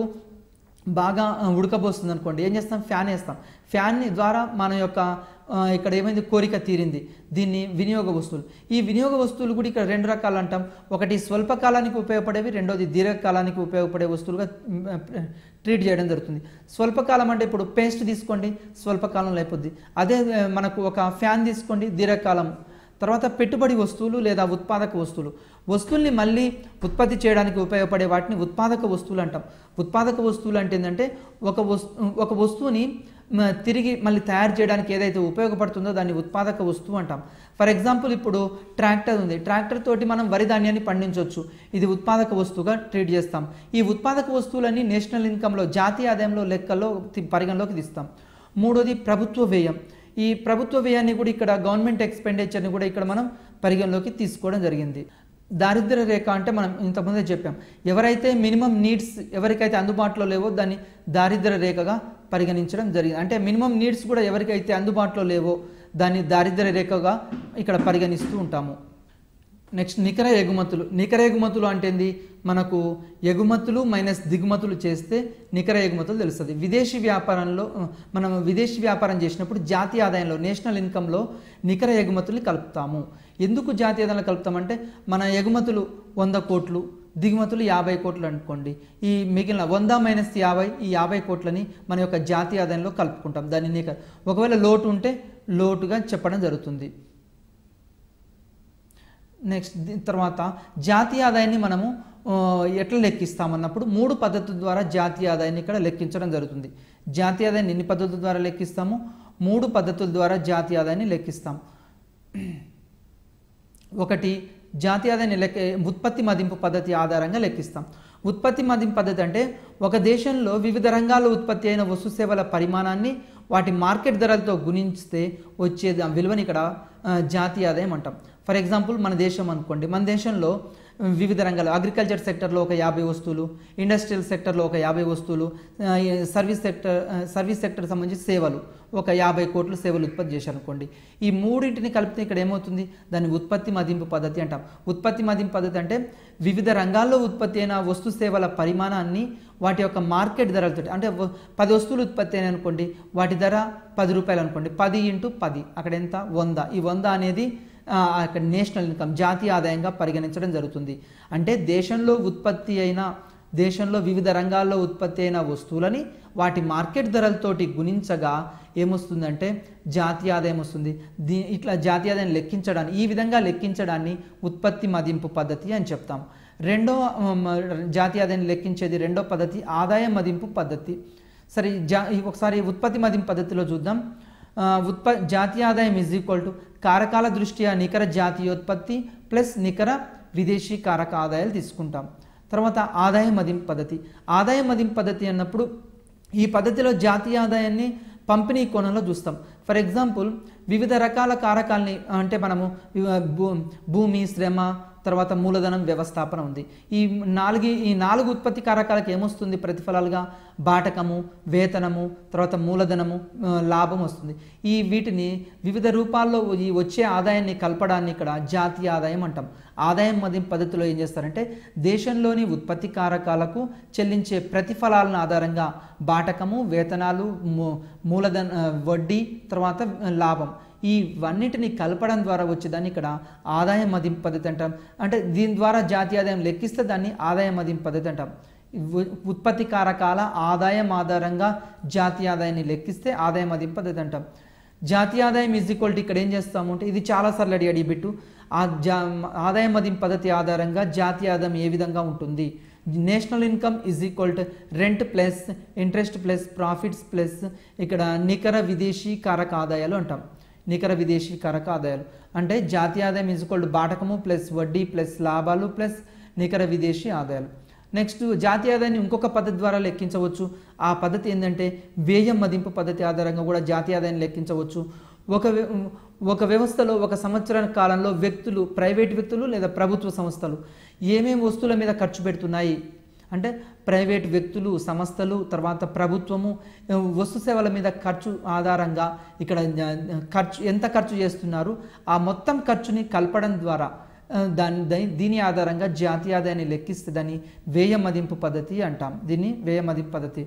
బాగా ఆ, ఉడకబోస్తుంది అనుకోండి ఏం చేస్తాం ఫ్యాన్ వేస్తాం ఫ్యాన్ ద్వారా మన యొక్క ఆ, ఇక్కడ ఏమైంది కోరిక తీరింది దీన్ని వినియోగ వస్తువులు ఈ వినియోగ వస్తువులు కూడా ఇక్కడ రెండు రకాలు అంటాం ఒకటి స్వల్పకాలానికి ఉపయోగపడేవి రెండోది దీర్ఘకాలానికి ఉపయోగపడే వస్తువులుగా మ్, ఆ, ట్రీట్ చేయడం జరుగుతుంది స్వల్పకాలం అంటే ఇప్పుడు పేస్ట్ తీసుకోండి స్వల్పకాలంలో అయిపోద్ది అదే ఆ, మనకు ఒక ఫ్యాన్ తీసుకోండి దీర్ఘకాలం తర్వాత పెట్టుబడి వస్తువులు లేదా ఉత్పాదక వస్తువులు వస్తువుల్ని మళ్ళీ ఉత్పత్తి చేయడానికి ఉపయోగపడే వాటిని ఉత్పాదక వస్తువులు అంటాం ఉత్పాదక వస్తువులు అంటే ఏంటంటే ఒక వస్తు ఒక వస్తువుని మ, తిరిగి మళ్ళీ తయారు చేయడానికి ఏదైతే ఉపయోగపడుతుందో దాన్ని ఉత్పాదక వస్తువు అంటాం ఫర్ ఎగ్జాంపుల్ ఇప్పుడు ట్రాక్టర్ ఉంది ట్రాక్టర్ తోటి మనం వరి ధాన్యాన్ని పండించవచ్చు ఇది ఉత్పాదక వస్తువుగా ట్రీట్ చేస్తాం ఈ ఉత్పాదక వస్తువులన్నీ నేషనల్ ఇన్కంలో జాతీయ ఆదాయంలో లెక్కల్లో తి- పరిగణలోకి తీస్తాం మూడోది ప్రభుత్వ వ్యయం ఈ ప్రభుత్వ వ్యయాన్ని కూడా ఇక్కడ గవర్నమెంట్ ఎక్స్పెండిచర్ని కూడా ఇక్కడ మనం పరిగణలోకి తీసుకోవడం జరిగింది దారిద్ర్య రేఖ అంటే మనం ఇంతకుముందే చెప్పాం ఎవరైతే మినిమం నీడ్స్ ఎవరికైతే అందుబాటులో లేవో దాన్ని దారిద్ర్య రేఖగా పరిగణించడం జరిగింది అంటే మినిమం నీడ్స్ కూడా ఎవరికైతే అందుబాటులో లేవో దాన్ని దారిద్ర్య రేఖగా ఇక్కడ పరిగణిస్తూ ఉంటాము నెక్స్ట్ నికర ఎగుమతులు నికర ఎగుమతులు అంటే ఏంది మనకు ఎగుమతులు మైనస్ దిగుమతులు చేస్తే నికర ఎగుమతులు తెలుస్తుంది విదేశీ వ్యాపారంలో ఆ, మనం విదేశీ వ్యాపారం చేసినప్పుడు జాతీయ ఆదాయంలో నేషనల్ ఇన్కంలో నికర ఎగుమతుల్ని కలుపుతాము ఎందుకు జాతీయ ఆదాయంలో కలుపుతామంటే మన ఎగుమతులు వంద కోట్లు దిగుమతులు యాభై కోట్లు అనుకోండి ఈ మిగిలిన వంద మైనస్ యాభై ఈ యాభై కోట్లని మన యొక్క జాతీయ ఆదాయంలో కలుపుకుంటాం దాన్ని నికర ఒకవేళ లోటు ఉంటే లోటుగా చెప్పడం జరుగుతుంది నెక్స్ట్ దీని తర్వాత జాతీయ ఆదాయాన్ని మనము ఆ, ఎట్లా లెక్కిస్తామన్నప్పుడు మూడు పద్ధతుల ద్వారా జాతీయ ఆదాయాన్ని ఇక్కడ లెక్కించడం జరుగుతుంది జాతీయ ఆదాయాన్ని ఎన్ని పద్ధతుల ద్వారా లెక్కిస్తాము మూడు పద్ధతుల ద్వారా జాతీయ ఆదాయాన్ని లెక్కిస్తాం ఒకటి జాతీయ ఆదాయాన్ని లెక్క ఉత్పత్తి మదింపు పద్ధతి ఆధారంగా లెక్కిస్తాం ఉత్పత్తి మదింపు పద్ధతి అంటే ఒక దేశంలో వివిధ రంగాల్లో ఉత్పత్తి అయిన వస్తు సేవల పరిమాణాన్ని వాటి మార్కెట్ ధరలతో గుణించితే వచ్చే దా- విలువని ఇక్కడ ఆ, జాతీయ ఆదాయం అంటాం ఫర్ ఎగ్జాంపుల్ మన దేశం అనుకోండి మన దేశంలో వివిధ రంగాలు అగ్రికల్చర్ సెక్టర్లో ఒక యాభై వస్తువులు ఇండస్ట్రియల్ సెక్టర్లో ఒక యాభై వస్తువులు ఆ, ఈ సర్వీస్ సెక్టర్ ఆ, సర్వీస్ సెక్టర్ సంబంధించి సేవలు ఒక యాభై కోట్ల సేవలు ఉత్పత్తి చేశారు అనుకోండి ఈ మూడింటిని కలిపితే ఇక్కడ ఏమవుతుంది దాన్ని ఉత్పత్తి మదింపు పద్ధతి అంటాం ఉత్పత్తి మదింపు పద్ధతి అంటే వివిధ రంగాల్లో ఉత్పత్తి అయిన వస్తు సేవల పరిమాణాన్ని వాటి యొక్క మార్కెట్ ధరలతో అంటే వ- పది వస్తువులు ఉత్పత్తి అయినాయి అనుకోండి వాటి ధర పది రూపాయలు అనుకోండి పది ఇంటూ పది అక్కడ ఎంత వంద ఈ వంద అనేది ఆ, అక్కడ నేషనల్ ఇన్కమ్ జాతీయ ఆదాయంగా పరిగణించడం జరుగుతుంది అంటే దేశంలో ఉత్పత్తి అయిన దేశంలో వివిధ రంగాల్లో ఉత్పత్తి అయిన వస్తువులని వాటి మార్కెట్ ధరలతోటి గుణించగా ఏమొస్తుందంటే జాతీయ ఆదాయం వస్తుంది దీ ఇట్లా జాతీయ ఆదాయం లెక్కించడాన్ని ఈ విధంగా లెక్కించడాన్ని ఉత్పత్తి మదింపు పద్ధతి అని చెప్తాం రెండో ఉమ్, జాతీయ ఆదాయాన్ని లెక్కించేది రెండో పద్ధతి ఆదాయ మదింపు పద్ధతి సరే ఈ జా ఈ ఒకసారి ఉత్పత్తి మదింపు పద్ధతిలో చూద్దాం ఆ, ఉత్ప జాతీయ ఆదాయం ఇజ్ ఈక్వల్ టు కారకాల దృష్ట్యా నికర జాతీయోత్పత్తి ప్లస్ నికర విదేశీ కారక ఆదాయాలు తీసుకుంటాం తర్వాత ఆదాయ మదింపు పద్ధతి ఆదాయ మదింపు పద్ధతి అన్నప్పుడు ఈ పద్ధతిలో జాతీయ ఆదాయాన్ని పంపిణీ కోణంలో చూస్తాం ఫర్ ఎగ్జాంపుల్ వివిధ రకాల కారకాల్ని అంటే మనము ఇవ- భూ- భూమి శ్రమ తర్వాత మూలధనం వ్యవస్థాపన ఉంది ఈ నాలుగు ఈ నాలుగు ఉత్పత్తి కారకాలకు ఏమొస్తుంది ప్రతిఫలాలుగా బాటకము వేతనము తర్వాత మూలధనము ఆ, లాభం వస్తుంది ఈ వీటిని వివిధ రూపాల్లో ఈ వచ్చే ఆదాయాన్ని కలపడాన్ని ఇక్కడ జాతీయ ఆదాయం అంటాం ఆదాయం మదింపు పద్ధతిలో ఏం చేస్తారంటే దేశంలోని ఉత్పత్తి కారకాలకు చెల్లించే ప్రతిఫలాలను ఆధారంగా బాటకము వేతనాలు మూ- మూలధన ఆ, వడ్డీ తర్వాత లాభం ఇవన్నిటిని కలపడం ద్వారా వచ్చేదాన్ని ఇక్కడ ఆదాయ మదింపు పద్ధతి అంటాం అంటే దీని ద్వారా జాతీయ ఆదాయం లెక్కిస్తే దాన్ని ఆదాయ మదింపు పద్ధతి అంటాం ఉ- ఉత్పత్తి కారకాల ఆదాయం ఆధారంగా జాతీయ ఆదాయాన్ని లెక్కిస్తే ఆదాయ మదింపు పద్ధతి అంటాం జాతీయ ఆదాయం ఈజ్ ఈక్వల్ టు ఇక్కడ ఏం చేస్తాము అంటే ఇది చాలాసార్లు అడిగాడు ఈ బిట్టు ఆ జా ఆదాయ మదింపు పద్ధతి ఆధారంగా జాతీయ ఆదాయం ఏ విధంగా ఉంటుంది national income is equal to rent plus interest plus profits plus ఇక్కడ నికర విదేశీ కారక ఆదాయాలు అంటాం నికర విదేశీ కారక ఆదాయాలు అంటే జాతీయ ఆదాయం ఈజ్ ఈక్వల్ టు బాటకము ప్లస్ వడ్డీ ప్లస్ లాభాలు ప్లస్ నికర విదేశీ ఆదాయాలు నెక్స్ట్ జాతీయ ఆదాయాన్ని ఇంకొక పద్ధతి ద్వారా లెక్కించవచ్చు ఆ పద్ధతి ఏంటంటే వ్యయం మదింపు పద్ధతి ఆధారంగా కూడా జాతీయ ఆదాయాన్ని లెక్కించవచ్చు ఒక వ్య- ఒక వ్యవస్థలో ఒక సంవత్సర కాలంలో వ్యక్తులు ప్రైవేట్ వ్యక్తులు లేదా ప్రభుత్వ సంస్థలు ఏమేమి వస్తువుల మీద ఖర్చు పెడుతున్నాయి అంటే ప్రైవేట్ వ్యక్తులు సంస్థలు తర్వాత ప్రభుత్వము ఆ, వస్తు సేవల మీద ఖర్చు ఆధారంగా ఇక్కడ ఆ, ఖర్చు ఎంత ఖర్చు చేస్తున్నారు ఆ మొత్తం ఖర్చుని కలపడం ద్వారా ఆ, దాని దై- దీని ఆధారంగా జాతీయ ఆదాయాన్ని లెక్కిస్తే దాన్ని వ్యయ మదింపు పద్ధతి అంటాం దీన్ని వ్యయ మదింపు పద్ధతి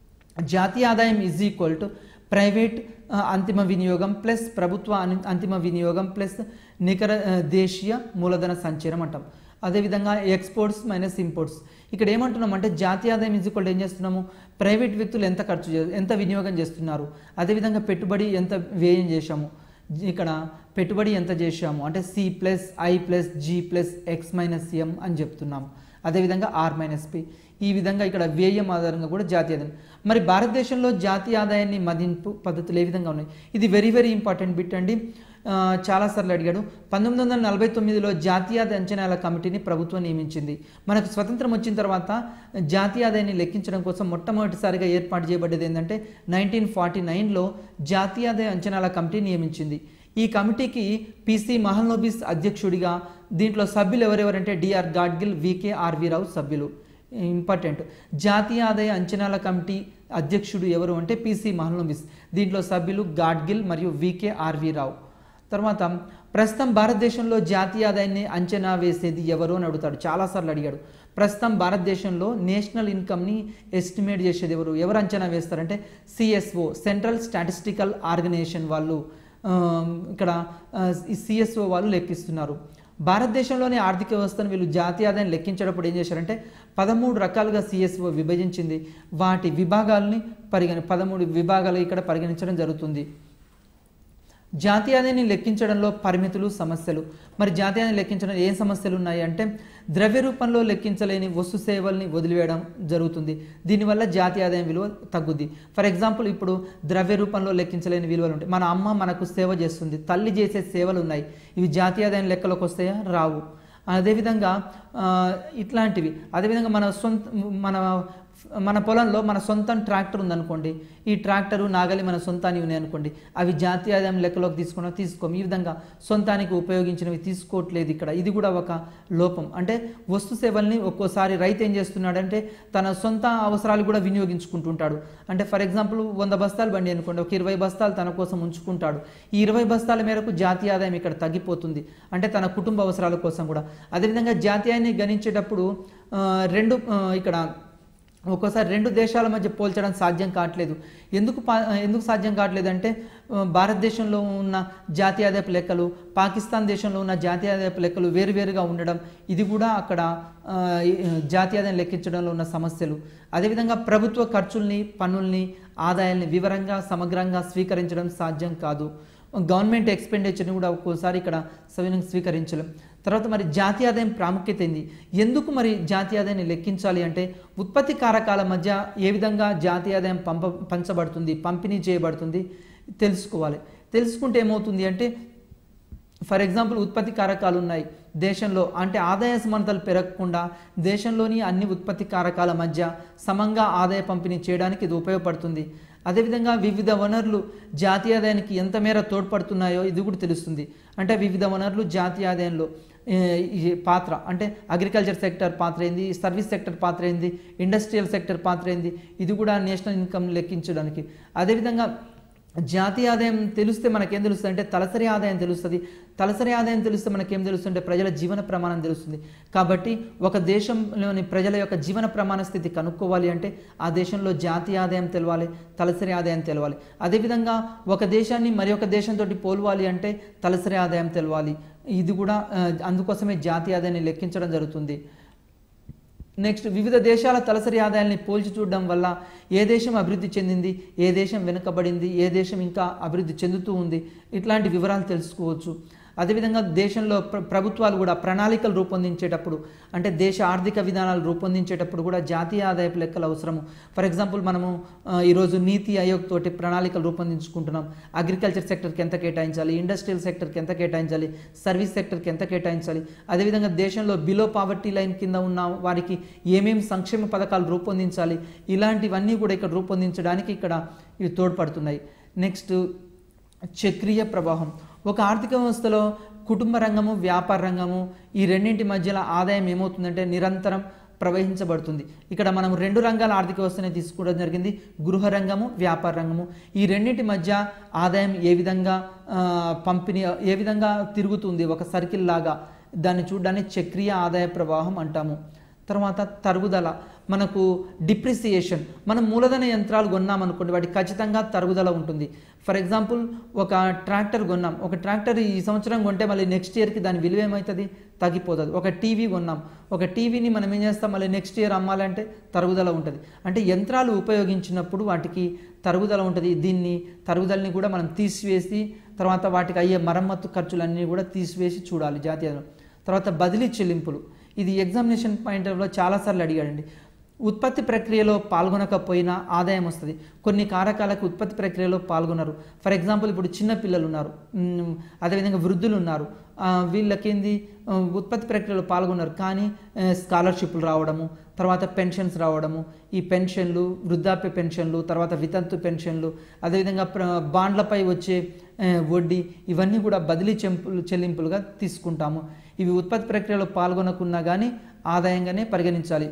జాతీయ ఆదాయం ఈజ్ ఈక్వల్ టు ప్రైవేట్ ఆ, అంతిమ వినియోగం ప్లస్ ప్రభుత్వ అని- అంతిమ వినియోగం ప్లస్ నికర ఆ, దేశీయ మూలధన సంచయం అంటాం అదేవిధంగా ఎక్స్పోర్ట్స్ మైనస్ ఇంపోర్ట్స్ ఇక్కడ ఏమంటున్నాం అంటే జాతీయ ఆదాయం ఈజ్ ఈక్వల్ ఏం చేస్తున్నాము ప్రైవేట్ వ్యక్తులు ఎంత ఖర్చు చే ఎంత వినియోగం చేస్తున్నారు అదేవిధంగా పెట్టుబడి ఎంత వ్యయం చేశాము ఇక్కడ పెట్టుబడి ఎంత చేశాము అంటే C plus I plus G plus X minus M అని చెప్తున్నాము అదేవిధంగా ఆర్ మైనస్ పి ఈ విధంగా ఇక్కడ వ్యయం ఆధారంగా కూడా జాతీయ ఆదాయం మరి భారతదేశంలో జాతీయ ఆదాయాన్ని మదింపు పద్ధతులు ఏ విధంగా ఉన్నాయి ఇది వెరీ వెరీ ఇంపార్టెంట్ బిట్ అండి ఆ, చాలాసార్లు అడిగాడు పంతొమ్మిది వందల నలభై తొమ్మిదిలో జాతీయ ఆదాయ అంచనాల కమిటీని ప్రభుత్వం నియమించింది మనకు స్వతంత్రం వచ్చిన తర్వాత జాతీయ ఆదాయాన్ని లెక్కించడం కోసం మొట్టమొదటిసారిగా ఏర్పాటు చేయబడ్డది ఏంటంటే నైన్టీన్ ఫార్టీ నైన్లో జాతీయ ఆదాయ అంచనాల కమిటీ నియమించింది ఈ కమిటీకి పిసి మహల్నోబిస్ అధ్యక్షుడిగా దీంట్లో సభ్యులు ఎవరెవరంటే DR Gadgil VK RV Rao సభ్యులు ఇంపార్టెంట్ జాతీయ ఆదాయ అంచనాల కమిటీ అధ్యక్షుడు ఎవరు అంటే పిసి మహల్నోబిస్ దీంట్లో సభ్యులు గాడ్గిల్ మరియు వికే ఆర్వి రావు తర్వాత ప్రస్తుతం భారతదేశంలో జాతీయ ఆదాయాన్ని అంచనా వేసేది ఎవరు అని అడుగుతాడు చాలాసార్లు అడిగాడు ప్రస్తుతం భారతదేశంలో నేషనల్ ఇన్కమ్ని ఎస్టిమేట్ చేసేది ఎవరు ఎవరు అంచనా వేస్తారంటే సిఎస్ఓ సెంట్రల్ స్టాటిస్టికల్ ఆర్గనైజేషన్ వాళ్ళు ఆ, ఇక్కడ ఆ, ఈ సిఎస్ఓ వాళ్ళు లెక్కిస్తున్నారు భారతదేశంలోని ఆర్థిక వ్యవస్థను వీళ్ళు జాతీయ ఆదాయాన్ని లెక్కించేటప్పుడు ఏం చేశారంటే పదమూడు రకాలుగా సిఎస్ఓ విభజించింది వాటి విభాగాల్ని పరిగణ పదమూడు విభాగాలు ఇక్కడ పరిగణించడం జరుగుతుంది జాతీయ ఆదాయాన్ని లెక్కించడంలో పరిమితులు సమస్యలు మరి జాతీయ ఆదాయాన్ని లెక్కించడం ఏం సమస్యలు ఉన్నాయి అంటే ద్రవ్య రూపంలో లెక్కించలేని వస్తు సేవల్ని వదిలివేయడం జరుగుతుంది దీనివల్ల జాతీయ ఆదాయం విలువ తగ్గుద్ది ఫర్ ఎగ్జాంపుల్ ఇప్పుడు ద్రవ్య రూపంలో లెక్కించలేని విలువలు ఉంటాయి మన అమ్మ మనకు సేవ చేస్తుంది తల్లి చేసే సేవలు ఉన్నాయి ఇవి జాతీయ ఆదాయం లెక్కలోకి వస్తాయా రావు అదేవిధంగా ఆ, ఇట్లాంటివి అదేవిధంగా మన సొంత మన మన పొలంలో మన సొంతం ట్రాక్టర్ ఉందనుకోండి ఈ ట్రాక్టరు నాగలి మన సొంతాన్ని ఉన్నాయి అనుకోండి అవి జాతీయ ఆదాయం లెక్కలోకి తీసుకున్నా తీసుకోము ఈ విధంగా సొంతానికి ఉపయోగించినవి తీసుకోవట్లేదు ఇక్కడ ఇది కూడా ఒక లోపం అంటే వస్తు సేవల్ని ఒక్కోసారి రైతు ఏం చేస్తున్నాడంటే తన సొంత అవసరాలు కూడా వినియోగించుకుంటుంటాడు అంటే ఫర్ ఎగ్జాంపుల్ వంద బస్తాలు బండి అనుకోండి ఒక ఇరవై బస్తాలు తన కోసం ఉంచుకుంటాడు ఈ ఇరవై బస్తాల మేరకు జాతీయ ఆదాయం ఇక్కడ తగ్గిపోతుంది అంటే తన కుటుంబ అవసరాల కోసం కూడా అదేవిధంగా జాతీయాన్ని గణించేటప్పుడు ఆ, రెండు ఆ, ఇక్కడ ఒక్కోసారి రెండు దేశాల మధ్య పోల్చడం సాధ్యం కావట్లేదు ఎందుకు పా ఎందుకు సాధ్యం కావట్లేదు అంటే ఆ, భారతదేశంలో ఉన్న జాతీయ ఆదాయపు లెక్కలు పాకిస్తాన్ దేశంలో ఉన్న జాతీయ ఆదాయపు లెక్కలు వేరువేరుగా ఉండడం ఇది కూడా అక్కడ ఆ, ఈ, జాతీయ ఆదాయం లెక్కించడంలో ఉన్న సమస్యలు అదేవిధంగా ప్రభుత్వ ఖర్చుల్ని పన్నుల్ని ఆదాయాల్ని వివరంగా సమగ్రంగా స్వీకరించడం సాధ్యం కాదు గవర్నమెంట్ ఎక్స్పెండిచర్ని కూడా ఒక్కోసారి ఇక్కడ సవినంగా స్వీకరించలేం తర్వాత మరి జాతీయ ఆదాయం ప్రాముఖ్యత ఏంది ఎందుకు మరి జాతీయ ఆదాయాన్ని లెక్కించాలి అంటే ఉత్పత్తి కారకాల మధ్య ఏ విధంగా జాతీయ ఆదాయం పంప పంచబడుతుంది పంపిణీ చేయబడుతుంది తెలుసుకోవాలి తెలుసుకుంటే ఏమవుతుంది అంటే ఫర్ ఎగ్జాంపుల్ ఉత్పత్తి కారకాలు ఉన్నాయి దేశంలో అంటే ఆదాయ సమానతలు పెరగకుండా దేశంలోని అన్ని ఉత్పత్తి కారకాల మధ్య సమంగా ఆదాయ పంపిణీ చేయడానికి ఇది ఉపయోగపడుతుంది అదేవిధంగా వివిధ వనరులు జాతీయ ఆదాయానికి ఎంత మేర తోడ్పడుతున్నాయో ఇది కూడా తెలుస్తుంది అంటే వివిధ వనరులు జాతీయ ఆదాయంలో ఏ, ఈ పాత్ర అంటే అగ్రికల్చర్ సెక్టర్ పాత్ర ఏంది సర్వీస్ సెక్టర్ పాత్ర ఏంది ఇండస్ట్రియల్ సెక్టర్ పాత్ర ఏంది ఇది కూడా నేషనల్ ఇన్కమ్ లెక్కించడానికి అదేవిధంగా జాతీయ ఆదాయం తెలిస్తే మనకేం తెలుస్తుంది అంటే తలసరి ఆదాయం తెలుస్తుంది తలసరి ఆదాయం తెలిస్తే మనకేం తెలుస్తుంది అంటే ప్రజల జీవన ప్రమాణం తెలుస్తుంది కాబట్టి ఒక దేశంలోని ప్రజల యొక్క జీవన ప్రమాణ స్థితి కనుక్కోవాలి అంటే ఆ దేశంలో జాతీయ ఆదాయం తెలవాలి తలసరి ఆదాయం తెలవాలి అదేవిధంగా ఒక దేశాన్ని మరి ఒక దేశంతో పోల్వాలి అంటే తలసరి ఆదాయం తెలవాలి ఇది కూడా ఆ, అందుకోసమే జాతీయ ఆదాయాన్ని లెక్కించడం జరుగుతుంది నెక్స్ట్ వివిధ దేశాల తలసరి ఆదాయాల్ని పోల్చి చూడడం వల్ల ఏ దేశం అభివృద్ధి చెందింది ఏ దేశం వెనుకబడింది ఏ దేశం ఇంకా అభివృద్ధి చెందుతూ ఉంది ఇట్లాంటి వివరాలు తెలుసుకోవచ్చు అదేవిధంగా దేశంలో ప్ర ప్రభుత్వాలు కూడా ప్రణాళికలు రూపొందించేటప్పుడు అంటే దేశ ఆర్థిక విధానాలు రూపొందించేటప్పుడు కూడా జాతీయ ఆదాయపు లెక్కలు అవసరము ఫర్ ఎగ్జాంపుల్ మనము ఆ, ఈరోజు నీతి ఆయోగ్ తోటి ప్రణాళికలు రూపొందించుకుంటున్నాం అగ్రికల్చర్ సెక్టర్కి ఎంత కేటాయించాలి ఇండస్ట్రియల్ సెక్టర్కి ఎంత కేటాయించాలి సర్వీస్ సెక్టర్కి ఎంత కేటాయించాలి అదేవిధంగా దేశంలో బిలో పావర్టీ లైన్ కింద ఉన్న వారికి ఏమేమి సంక్షేమ పథకాలు రూపొందించాలి ఇలాంటివన్నీ కూడా ఇక్కడ రూపొందించడానికి ఇక్కడ ఇవి తోడ్పడుతున్నాయి నెక్స్ట్ చక్రీయ ప్రవాహం ఒక ఆర్థిక వ్యవస్థలో కుటుంబ రంగము వ్యాపార రంగము ఈ రెండింటి మధ్యలో ఆదాయం ఏమవుతుందంటే నిరంతరం ప్రవహించబడుతుంది ఇక్కడ మనం రెండు రంగాల ఆర్థిక వ్యవస్థని తీసుకోవడం జరిగింది గృహ రంగము వ్యాపార రంగము ఈ రెండింటి మధ్య ఆదాయం ఏ విధంగా ఆ, పంపిణీ ఏ విధంగా తిరుగుతుంది ఒక సర్కిల్ లాగా దాన్ని చూడడాన్ని చక్రీయ ఆదాయ ప్రవాహం అంటాము తర్వాత తరుగుదల మనకు డిప్రిసియేషన్ మనం మూలధన యంత్రాలు కొన్నామనుకోండి వాటికి ఖచ్చితంగా తరుగుదల ఉంటుంది ఫర్ ఎగ్జాంపుల్ ఒక ట్రాక్టర్ కొన్నాం ఒక ట్రాక్టర్ ఈ సంవత్సరం కొంటే మళ్ళీ నెక్స్ట్ ఇయర్కి దాని విలువ ఏమవుతుంది తగ్గిపోతుంది ఒక టీవీ కొన్నాం ఒక టీవీని మనం ఏం చేస్తాం మళ్ళీ నెక్స్ట్ ఇయర్ అమ్మాలంటే తరుగుదల ఉంటుంది అంటే యంత్రాలు ఉపయోగించినప్పుడు వాటికి తరుగుదల ఉంటుంది దీన్ని తరుగుదలని కూడా మనం తీసివేసి తర్వాత వాటికి అయ్యే మరమ్మత్తు ఖర్చులన్నీ కూడా తీసివేసి చూడాలి జాతీయంలో తర్వాత బదిలీ చెల్లింపులు ఇది ఎగ్జామినేషన్ పాయింట్ ఆఫ్లో చాలాసార్లు అడిగాడండి ఉత్పత్తి ప్రక్రియలో పాల్గొనకపోయినా ఆదాయం వస్తుంది కొన్ని కారకాలకు ఉత్పత్తి ప్రక్రియలో పాల్గొన్నారు ఫర్ ఎగ్జాంపుల్ ఇప్పుడు చిన్న పిల్లలు ఉన్నారు మ్, అదేవిధంగా వృద్ధులు ఉన్నారు ఆ, వీళ్ళకేంది ఆ, ఉత్పత్తి ప్రక్రియలో పాల్గొన్నారు కానీ ఆ, స్కాలర్షిప్లు రావడము తర్వాత పెన్షన్స్ రావడము ఈ పెన్షన్లు వృద్ధాప్య పెన్షన్లు తర్వాత వితంతు పెన్షన్లు అదేవిధంగా ప్ర బాండ్లపై వచ్చే ఆ, వడ్డీ ఇవన్నీ కూడా బదిలీ చెంపులు చెల్లింపులుగా తీసుకుంటాము ఇవి ఉత్పత్తి ప్రక్రియలో పాల్గొనకున్నా కానీ ఆదాయంగానే పరిగణించాలి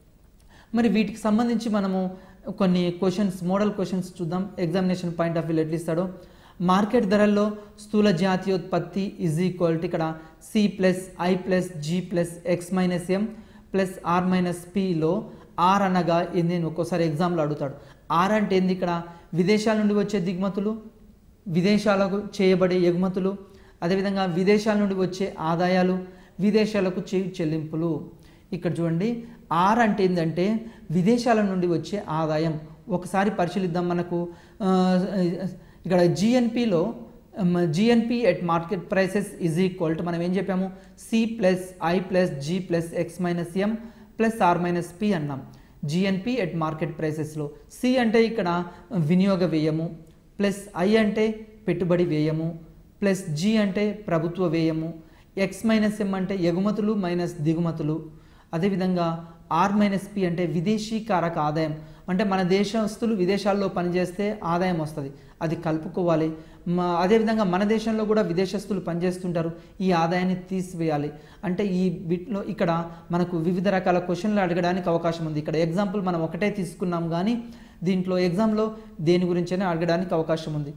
మరి వీటికి సంబంధించి మనము కొన్ని క్వశ్చన్స్ మోడల్ క్వశ్చన్స్ చూద్దాం ఎగ్జామినేషన్ పాయింట్ ఆఫ్ వ్యూ ఎట్లా ఇస్తాడో మార్కెట్ ధరల్లో స్థూల జాతీయోత్పత్తి ఈజ్ ఈక్వల్ టు ఇక్కడ C plus I plus G plus X minus M plus R minus పిలో ఆర్ అనగా ఏంది అని ఒక్కోసారి ఎగ్జామ్లో అడుగుతాడు ఆర్ అంటే ఏంది ఇక్కడ విదేశాల నుండి వచ్చే దిగుమతులు విదేశాలకు చేయబడే ఎగుమతులు అదేవిధంగా విదేశాల నుండి వచ్చే ఆదాయాలు విదేశాలకు చేయు చెల్లింపులు ఇక్కడ చూడండి ఆర్ అంటే ఏంటంటే విదేశాల నుండి వచ్చే ఆదాయం ఒకసారి పరిశీలిద్దాం మనకు ఆ, ఇక్కడ జిఎన్పిలో GNP at market prices is equal to మనం ఏం చెప్పాము C plus I plus G plus X minus M plus R minus P అన్నాం జిఎన్పి ఎట్ మార్కెట్ ప్రైసెస్లో సి అంటే ఇక్కడ వినియోగ వ్యయము ప్లస్ ఐ అంటే పెట్టుబడి వ్యయము ప్లస్ జీ అంటే ప్రభుత్వ వ్యయము ఎక్స్ మైనస్ ఎం అంటే ఎగుమతులు మైనస్ దిగుమతులు అదేవిధంగా ఆర్ మైనస్ పి అంటే విదేశీ కారక ఆదాయం అంటే మన దేశస్తులు విదేశాల్లో పనిచేస్తే ఆదాయం వస్తుంది అది కలుపుకోవాలి మా అదేవిధంగా మన దేశంలో కూడా విదేశస్తులు పనిచేస్తుంటారు ఈ ఆదాయాన్ని తీసివేయాలి అంటే ఈ బిట్లో ఇక్కడ మనకు వివిధ రకాల క్వశ్చన్లు అడగడానికి అవకాశం ఉంది ఇక్కడ ఎగ్జాంపుల్ మనం ఒకటే తీసుకున్నాం కానీ దీంట్లో ఎగ్జామ్లో దేని గురించైనా అడగడానికి అవకాశం ఉంది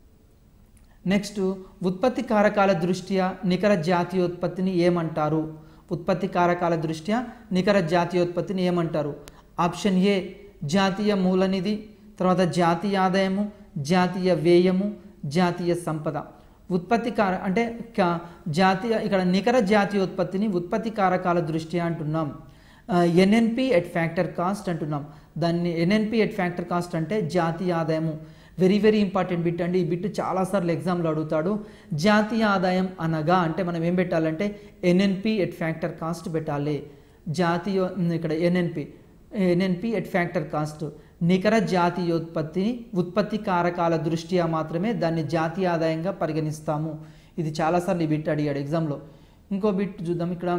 నెక్స్ట్ ఉత్పత్తి కారకాల దృష్ట్యా నికర జాతీయోత్పత్తిని ఏమంటారు ఉత్పత్తి కారకాల దృష్ట్యా నికర జాతీయోత్పత్తిని ఏమంటారు ఆప్షన్ ఏ జాతీయ మూలనిధి తర్వాత జాతీయ ఆదాయము జాతీయ వ్యయము జాతీయ సంపద ఉత్పత్తి కార అంటే క- జాతీయ ఇక్కడ నికర జాతీయోత్పత్తిని ఉత్పత్తి కారకాల దృష్ట్యా అంటున్నాం ఎన్ఎన్పి ఎట్ ఫ్యాక్టర్ కాస్ట్ అంటున్నాం దాన్ని ఎన్ఎన్పి ఎట్ ఫ్యాక్టర్ కాస్ట్ అంటే జాతీయ ఆదాయము వెరీ వెరీ ఇంపార్టెంట్ బిట్ అండి ఈ బిట్ చాలాసార్లు ఎగ్జామ్లో అడుగుతాడు జాతీయ ఆదాయం అనగా అంటే మనం ఏం పెట్టాలంటే ఎన్ఎన్పి ఎట్ ఫ్యాక్టర్ కాస్ట్ పెట్టాలి జాతీయ ఇక్కడ NNP NNP at factor cost నికర జాతీయోత్పత్తిని ఉత్పత్తి కారకాల దృష్ట్యా మాత్రమే దాన్ని జాతీయ ఆదాయంగా పరిగణిస్తాము ఇది చాలాసార్లు ఈ బిట్ అడిగాడు ఎగ్జామ్లో ఇంకో బిట్ చూద్దాం ఇక్కడ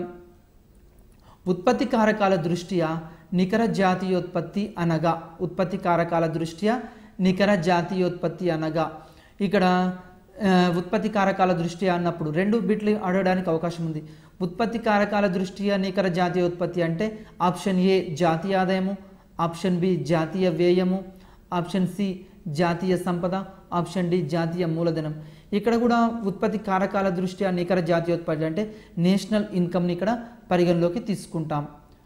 ఉత్పత్తి కారకాల దృష్ట్యా నికర జాతీయోత్పత్తి అనగా ఉత్పత్తి కారకాల దృష్ట్యా నికర జాతీయోత్పత్తి అనగా ఇక్కడ ఆ, ఉత్పత్తి కారకాల దృష్ట్యా అన్నప్పుడు రెండు బిట్లు అడగడానికి అవకాశం ఉంది ఉత్పత్తి కారకాల దృష్ట్యా నికర జాతీయోత్పత్తి అంటే ఆప్షన్ ఏ జాతీయ ఆదాయము ఆప్షన్ బి జాతీయ వ్యయము ఆప్షన్ సి జాతీయ సంపద ఆప్షన్ డి జాతీయ మూలధనం ఇక్కడ కూడా ఉత్పత్తి కారకాల దృష్ట్యా నికర జాతీయోత్పత్తి అంటే నేషనల్ ఇన్కమ్ని ఇక్కడ పరిగణలోకి తీసుకుంటాం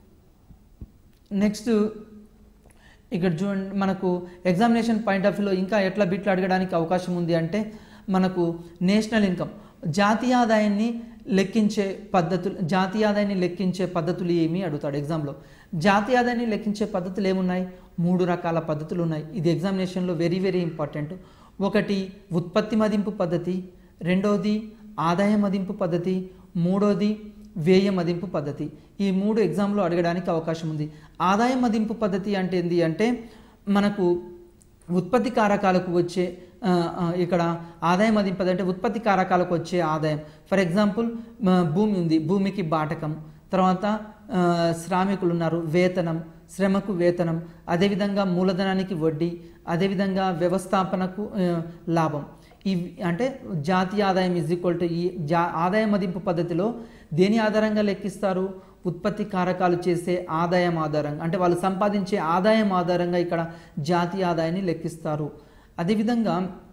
నెక్స్ట్ ఇక్కడ చూడండి మనకు ఎగ్జామినేషన్ పాయింట్ ఆఫ్ వ్యూలో ఇంకా ఎట్లా బిట్లు అడగడానికి అవకాశం ఉంది అంటే మనకు నేషనల్ ఇన్కమ్ జాతీయ ఆదాయాన్ని లెక్కించే పద్ధతులు జాతీయ ఆదాయాన్ని లెక్కించే పద్ధతులు ఏమి అడుగుతాడు ఎగ్జామ్లో జాతీయ ఆదాయాన్ని లెక్కించే పద్ధతులు ఏమున్నాయి మూడు రకాల పద్ధతులు ఉన్నాయి ఇది ఎగ్జామినేషన్లో వెరీ వెరీ ఇంపార్టెంట్ ఒకటి ఉత్పత్తి మదింపు పద్ధతి రెండవది ఆదాయ మదింపు పద్ధతి మూడోది వ్యయ మదింపు పద్ధతి ఈ మూడు ఎగ్జామ్లో అడగడానికి అవకాశం ఉంది ఆదాయ మదింపు పద్ధతి అంటే ఏంటి అంటే మనకు ఉత్పత్తి కారకాలకు వచ్చే ఆ, ఆ, ఇక్కడ ఆదాయం మదింపు పద్ధతి అంటే ఉత్పత్తి కారకాలకు వచ్చే ఆదాయం ఫర్ ఎగ్జాంపుల్ మ, భూమి ఉంది భూమికి బాటకం తర్వాత ఆ, శ్రామికులు ఉన్నారు వేతనం శ్రమకు వేతనం అదేవిధంగా మూలధనానికి వడ్డీ అదేవిధంగా వ్యవస్థాపనకు ఆ, లాభం ఇవి అంటే జాతీయ ఆదాయం ఇజ్ ఈక్వల్ టు ఈ జా ఆదాయ మదింపు పద్ధతిలో దేని ఆధారంగా లెక్కిస్తారు ఉత్పత్తి కారకాలు చేసే ఆదాయం ఆధారంగా అంటే వాళ్ళు సంపాదించే ఆదాయం ఆధారంగా ఇక్కడ జాతీయ ఆదాయాన్ని లెక్కిస్తారు అదేవిధంగా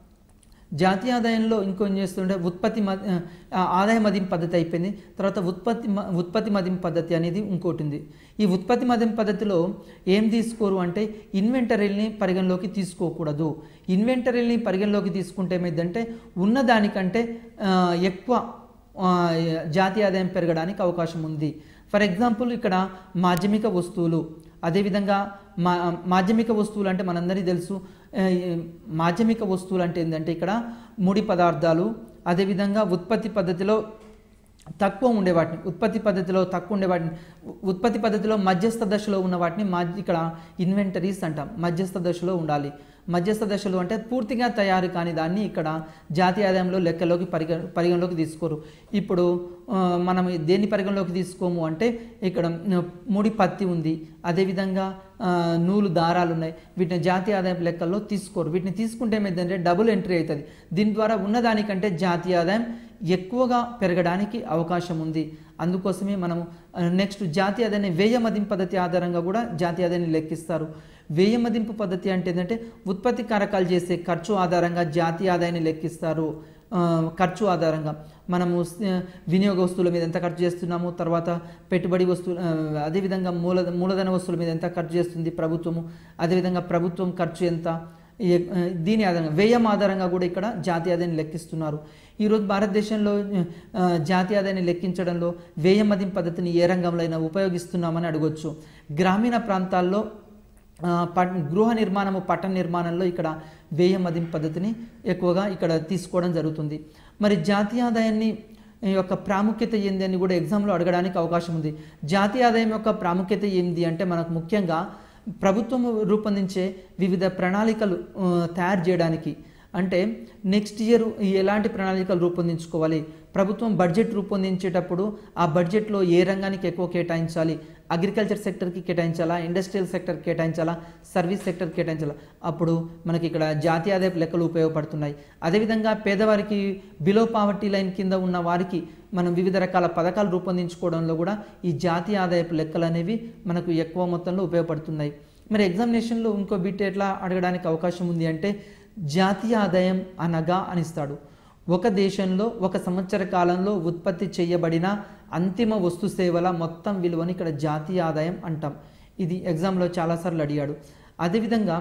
జాతీయ ఆదాయంలో ఇంకో ఏం చేస్తుంటే ఉత్పత్తి మ- ఆ, ఆదాయ మదింపు పద్ధతి అయిపోయింది తర్వాత ఉత్పత్తి మ- ఉత్పత్తి మదింపు పద్ధతి అనేది ఇంకోటి ఉంది ఈ ఉత్పత్తి మదింపు పద్ధతిలో ఏం తీసుకోరు అంటే ఇన్వెంటరీని పరిగణలోకి తీసుకోకూడదు ఇన్వెంటరీని పరిగణలోకి తీసుకుంటే ఏమైందంటే ఉన్న దానికంటే ఆ, ఎక్కువ ఆ, జాతీయ ఆదాయం పెరగడానికి అవకాశం ఉంది ఫర్ ఎగ్జాంపుల్ ఇక్కడ మాధ్యమిక వస్తువులు అదేవిధంగా మా మాధ్యమిక వస్తువులు అంటే మనందరికీ తెలుసు ఆ, ఈ మాధ్యమిక వస్తువులు అంటే ఏంటంటే ఇక్కడ ముడి పదార్థాలు అదేవిధంగా ఉత్పత్తి పద్ధతిలో తక్కువ ఉండే వాటిని ఉత్పత్తి పద్ధతిలో తక్కువ ఉండే వాటిని ఉ- ఉత్పత్తి పద్ధతిలో మధ్యస్థ దశలో ఉన్న వాటిని మా ఇక్కడ ఇన్వెంటరీస్ అంటాం మధ్యస్థ దశలో ఉండాలి మధ్యస్థ దశలు అంటే పూర్తిగా తయారు కాని దాన్ని ఇక్కడ జాతీయ ఆదాయంలో లెక్కలోకి పరిగ పరిగణలోకి తీసుకోరు ఇప్పుడు ఆ, మనం దేన్ని పరిగణలోకి తీసుకోము అంటే ఇక్కడ ఆ, ముడి పత్తి ఉంది అదేవిధంగా ఆ, నూలు దారాలు ఉన్నాయి వీటిని జాతీయ ఆదాయం లెక్కల్లో తీసుకోరు వీటిని తీసుకుంటే ఏమైందంటే డబుల్ ఎంట్రీ అవుతుంది దీని ద్వారా ఉన్నదానికంటే జాతీయ ఆదాయం ఎక్కువగా పెరగడానికి అవకాశం ఉంది అందుకోసమే మనము నెక్స్ట్ జాతీయ ఆదాయాన్ని వ్యయ మదింపు పద్ధతి ఆధారంగా కూడా జాతీయ ఆదాయాన్ని లెక్కిస్తారు వ్యయ మదింపు పద్ధతి అంటే ఏంటంటే ఉత్పత్తి కారకాలు చేసే ఖర్చు ఆధారంగా జాతీయ ఆదాయాన్ని లెక్కిస్తారు ఆ, ఖర్చు ఆధారంగా మనము స- వినియోగ వస్తువుల మీద ఎంత ఖర్చు చేస్తున్నాము తర్వాత పెట్టుబడి వస్తువులు ఆ, అదేవిధంగా మూల మూలధన వస్తువుల మీద ఎంత ఖర్చు చేస్తుంది ప్రభుత్వము అదేవిధంగా ప్రభుత్వం ఖర్చు ఎంత ఈ- ఆ, దీని ఆధారంగా వ్యయం ఆధారంగా కూడా ఇక్కడ జాతీయ ఆదాయాన్ని లెక్కిస్తున్నారు ఈరోజు భారతదేశంలో ఆ, జాతీయ ఆదాయాన్ని లెక్కించడంలో వ్యయ మదింపు పద్ధతిని ఏ రంగంలో అయినా ఉపయోగిస్తున్నామని అడగొచ్చు గ్రామీణ ప్రాంతాల్లో ఆ, పట్ గృహ నిర్మాణము పట్టణ నిర్మాణంలో ఇక్కడ వ్యయ మదింపు పద్ధతిని ఎక్కువగా ఇక్కడ తీసుకోవడం జరుగుతుంది మరి జాతీయ ఆదాయాన్ని యొక్క ప్రాముఖ్యత ఏంది అని కూడా ఎగ్జామ్లో అడగడానికి అవకాశం ఉంది జాతీయ ఆదాయం యొక్క ప్రాముఖ్యత ఏంది అంటే మనకు ముఖ్యంగా ప్రభుత్వం రూపొందించే వివిధ ప్రణాళికలు ఆ, తయారు చేయడానికి అంటే నెక్స్ట్ ఇయర్ ఎలాంటి ప్రణాళికలు రూపొందించుకోవాలి ప్రభుత్వం బడ్జెట్ రూపొందించేటప్పుడు ఆ బడ్జెట్లో ఏ రంగానికి ఎక్కువ కేటాయించాలి అగ్రికల్చర్ సెక్టర్కి కేటాయించాలా ఇండస్ట్రియల్ సెక్టర్ కేటాయించాలా సర్వీస్ సెక్టర్ కేటాయించాలా అప్పుడు మనకి ఇక్కడ జాతీయ ఆదాయపు లెక్కలు ఉపయోగపడుతున్నాయి అదేవిధంగా పేదవారికి బిలో పావర్టీ లైన్ కింద ఉన్న వారికి మనం వివిధ రకాల పథకాలు రూపొందించుకోవడంలో కూడా ఈ జాతీయ ఆదాయపు లెక్కలు అనేవి మనకు ఎక్కువ మొత్తంలో ఉపయోగపడుతున్నాయి మరి ఎగ్జామినేషన్లో ఇంకో బిట్ ఎట్లా అడగడానికి అవకాశం ఉంది అంటే జాతీయ ఆదాయం అనగా అనిస్తాడు ఒక దేశంలో ఒక సంవత్సర కాలంలో ఉత్పత్తి చేయబడిన అంతిమ వస్తు సేవల మొత్తం విలువని ఇక్కడ జాతీయ ఆదాయం అంటాం ఇది ఎగ్జామ్లో చాలాసార్లు అడిగాడు అదేవిధంగా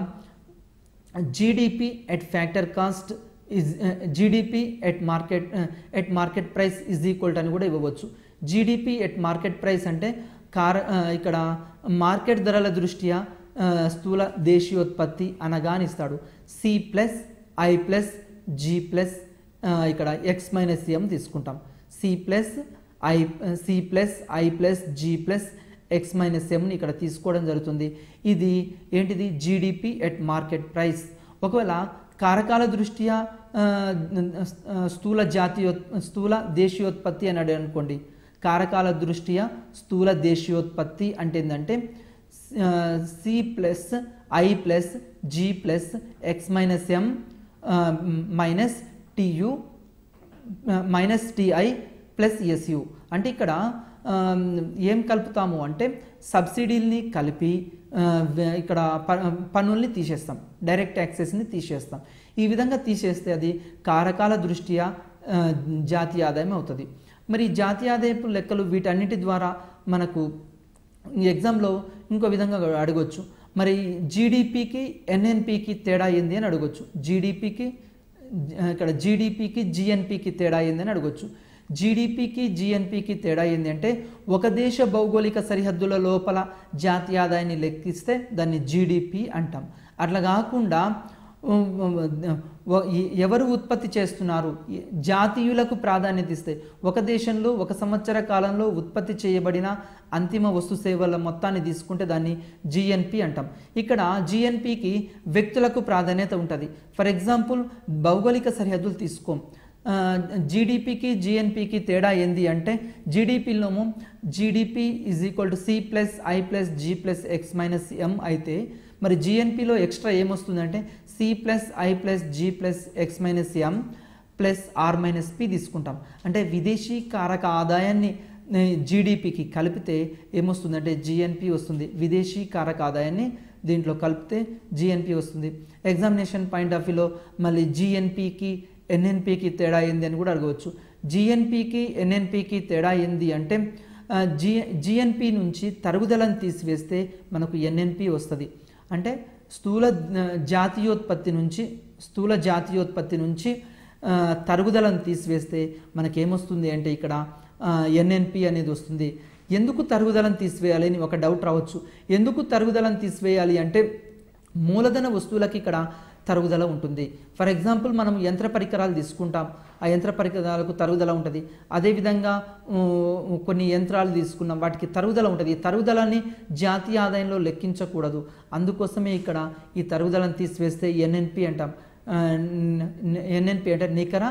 GDP at factor cost is GDP at market at market price is equal అని కూడా ఇవ్వవచ్చు జీడిపి ఎట్ మార్కెట్ ప్రైస్ అంటే కార ఆ, ఇక్కడ మార్కెట్ ధరల దృష్ట్యా ఆ, స్థూల దేశీయోత్పత్తి అనగా అని ఇస్తాడు C plus I plus G plus ఇక్కడ ఎక్స్ మైనస్ ఎం తీసుకుంటాం C plus I C plus I plus G plus X minus ఎంని ఇక్కడ తీసుకోవడం జరుగుతుంది ఇది ఏంటిది జీడిపి ఎట్ మార్కెట్ ప్రైస్ ఒకవేళ కారకాల దృష్ట్యా ఆ, ఆ, స్థూల జాతీయ స్థూల దేశీయోత్పత్తి అని అడిగాడు అనుకోండి కారకాల దృష్ట్యా స్థూల దేశీయోత్పత్తి అంటే ఏంటంటే C plus I plus G plus X minus M minus TU minus TI plus SU అంటే ఇక్కడ ఆ, ఏం కలుపుతాము అంటే సబ్సిడీల్ని కలిపి ఆ, వే- ఇక్కడ ప- పన్నుల్ని తీసేస్తాం డైరెక్ట్ ట్యాక్సెస్ని తీసేస్తాం ఈ విధంగా తీసేస్తే అది కారకాల దృష్ట్యా ఆ, జాతీయ ఆదాయం అవుతుంది మరి ఈ జాతీయ ఆదాయపు లెక్కలు వీటన్నిటి ద్వారా మనకు ఈ ఎగ్జామ్లో ఇంకో విధంగా అడగొచ్చు మరి జీడిపికి ఎన్ఎన్పికి తేడా ఏంది అని అడగొచ్చు జీడిపికి ఇక్కడ జీడిపికి జిఎన్పికి తేడా ఏంది అని అడగొచ్చు జీడిపికి జిఎన్పికి తేడా ఏంటి అంటే ఒక దేశ భౌగోళిక సరిహద్దుల లోపల జాతీయ ఆదాయాన్ని లెక్కిస్తే దాన్ని జీడిపి అంటాం అట్లా కాకుండా ఉమ్, ఉమ్, వ- ఎ- ఎవరు ఉత్పత్తి చేస్తున్నారు ఎ- జాతీయులకు ప్రాధాన్యత ఇస్తే ఒక దేశంలో ఒక సంవత్సర కాలంలో ఉత్పత్తి చేయబడిన అంతిమ వస్తు సేవల మొత్తాన్ని తీసుకుంటే దాన్ని జిఎన్పి అంటాం ఇక్కడ జిఎన్పికి వ్యక్తులకు ప్రాధాన్యత ఉంటుంది ఫర్ ఎగ్జాంపుల్ భౌగోళిక సరిహద్దులు తీసుకోం జీడిపికి జిఎన్పికి తేడా ఏంది అంటే జీడిపిలోము GDP is equal to C plus I plus G plus X minus M అయితే మరి జిఎన్పిలో ఎక్స్ట్రా ఏమొస్తుందంటే C plus I plus G plus X minus M plus R minus P తీసుకుంటాం అంటే విదేశీ కారక ఆదాయాన్ని జీడిపికి కలిపితే ఏమొస్తుందంటే జిఎన్పి వస్తుంది విదేశీ కారక ఆదాయాన్ని దీంట్లో కలిపితే జిఎన్పి వస్తుంది ఎగ్జామినేషన్ పాయింట్ ఆఫ్ వ్యూలో మళ్ళీ జిఎన్పికి ఎన్ఎన్పికి తేడా ఏంది అని కూడా అడగవచ్చు జిఎన్పికి ఎన్ఎన్పికి తేడా ఏంది అంటే ఆ, జి జిఎన్పి నుంచి తరుగుదలను తీసివేస్తే మనకు ఎన్ఎన్పి వస్తుంది అంటే స్థూల ఆ, జాతీయోత్పత్తి నుంచి స్థూల జాతీయోత్పత్తి నుంచి ఆ, తరుగుదలను తీసివేస్తే మనకేమొస్తుంది అంటే ఇక్కడ ఎన్ఎన్పి అనేది వస్తుంది ఎందుకు తరుగుదలను తీసివేయాలి అని ఒక డౌట్ రావచ్చు ఎందుకు తరుగుదలను తీసివేయాలి అంటే మూలధన వస్తువులకి ఇక్కడ తరుగుదల ఉంటుంది ఫర్ ఎగ్జాంపుల్ మనం యంత్ర పరికరాలు తీసుకుంటాం ఆ యంత్ర పరికరాలకు తరుగుదల ఉంటుంది అదేవిధంగా ఊ, కొన్ని యంత్రాలు తీసుకున్నాం వాటికి తరుగుదల ఉంటుంది ఈ తరుగుదలని జాతీయ ఆదాయంలో లెక్కించకూడదు అందుకోసమే ఇక్కడ ఈ తరుగుదలను తీసివేస్తే ఎన్ఎన్పి అంటాం ఎన్ఎన్పి అంటే నికర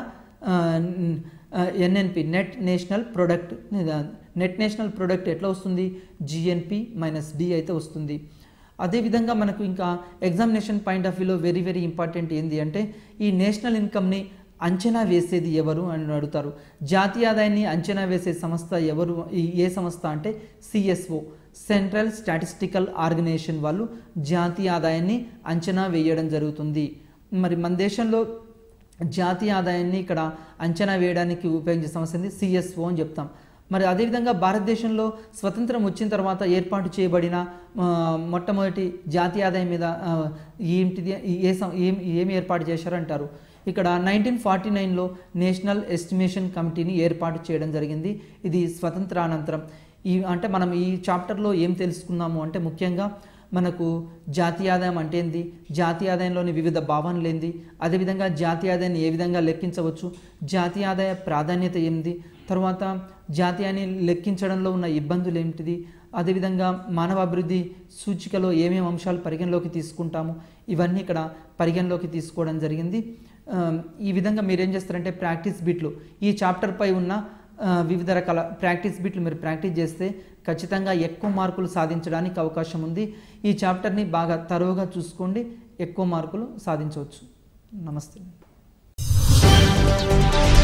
NNP net national product net national product ఎట్లా వస్తుంది జిఎన్పి మైనస్ డి అయితే వస్తుంది అదేవిధంగా మనకు ఇంకా ఎగ్జామినేషన్ పాయింట్ ఆఫ్ వ్యూలో వెరీ వెరీ ఇంపార్టెంట్ ఏంటి అంటే ఈ నేషనల్ ఇన్కమ్ని అంచనా వేసేది ఎవరు అని అడుగుతారు జాతీయ ఆదాయాన్ని అంచనా వేసే సంస్థ ఎవరు ఈ ఏ సంస్థ అంటే సిఎస్ఓ సెంట్రల్ స్టాటిస్టికల్ ఆర్గనైజేషన్ వాళ్ళు జాతీయ ఆదాయాన్ని అంచనా వేయడం జరుగుతుంది మరి మన దేశంలో జాతీయ ఆదాయాన్ని ఇక్కడ అంచనా వేయడానికి ఉపయోగించే సంస్థ ఏంది సిఎస్ఓ అని చెప్తాం మరి అదేవిధంగా భారతదేశంలో స్వతంత్రం వచ్చిన తర్వాత ఏర్పాటు చేయబడిన ఆ, మొట్టమొదటి జాతీయ ఆదాయం మీద ఆ, ఏంటిది ఏ సం- ఏం ఏమి ఏర్పాటు చేశారంటారు ఇక్కడ నైన్టీన్ ఫార్టీ నైన్లో నేషనల్ ఎస్టిమేషన్ కమిటీని ఏర్పాటు చేయడం జరిగింది ఇది స్వతంత్రానంతరం ఈ అంటే మనం ఈ చాప్టర్లో ఏం తెలుసుకున్నాము అంటే ముఖ్యంగా మనకు జాతీయ ఆదాయం అంటే ఏంది జాతీయ ఆదాయంలోని వివిధ భావనలు ఏంది అదేవిధంగా జాతీయ ఆదాయాన్ని ఏ విధంగా లెక్కించవచ్చు జాతీయ ఆదాయ ప్రాధాన్యత ఏంది తర్వాత జాతీయాన్ని లెక్కించడంలో ఉన్న ఇబ్బందులు ఏమిటిది అదేవిధంగా మానవ అభివృద్ధి సూచికలో ఏమేమి అంశాలు పరిగణలోకి తీసుకుంటాము ఇవన్నీ ఇక్కడ పరిగణలోకి తీసుకోవడం జరిగింది ఆ, ఈ విధంగా మీరు ఏం చేస్తారంటే ప్రాక్టీస్ బిట్లు ఈ చాప్టర్ పై ఉన్న ఆ, వివిధ రకాల ప్రాక్టీస్ బిట్లు మీరు ప్రాక్టీస్ చేస్తే ఖచ్చితంగా ఎక్కువ మార్కులు సాధించడానికి అవకాశం ఉంది ఈ చాప్టర్ని బాగా తరువుగా చూసుకోండి ఎక్కువ మార్కులు సాధించవచ్చు నమస్తే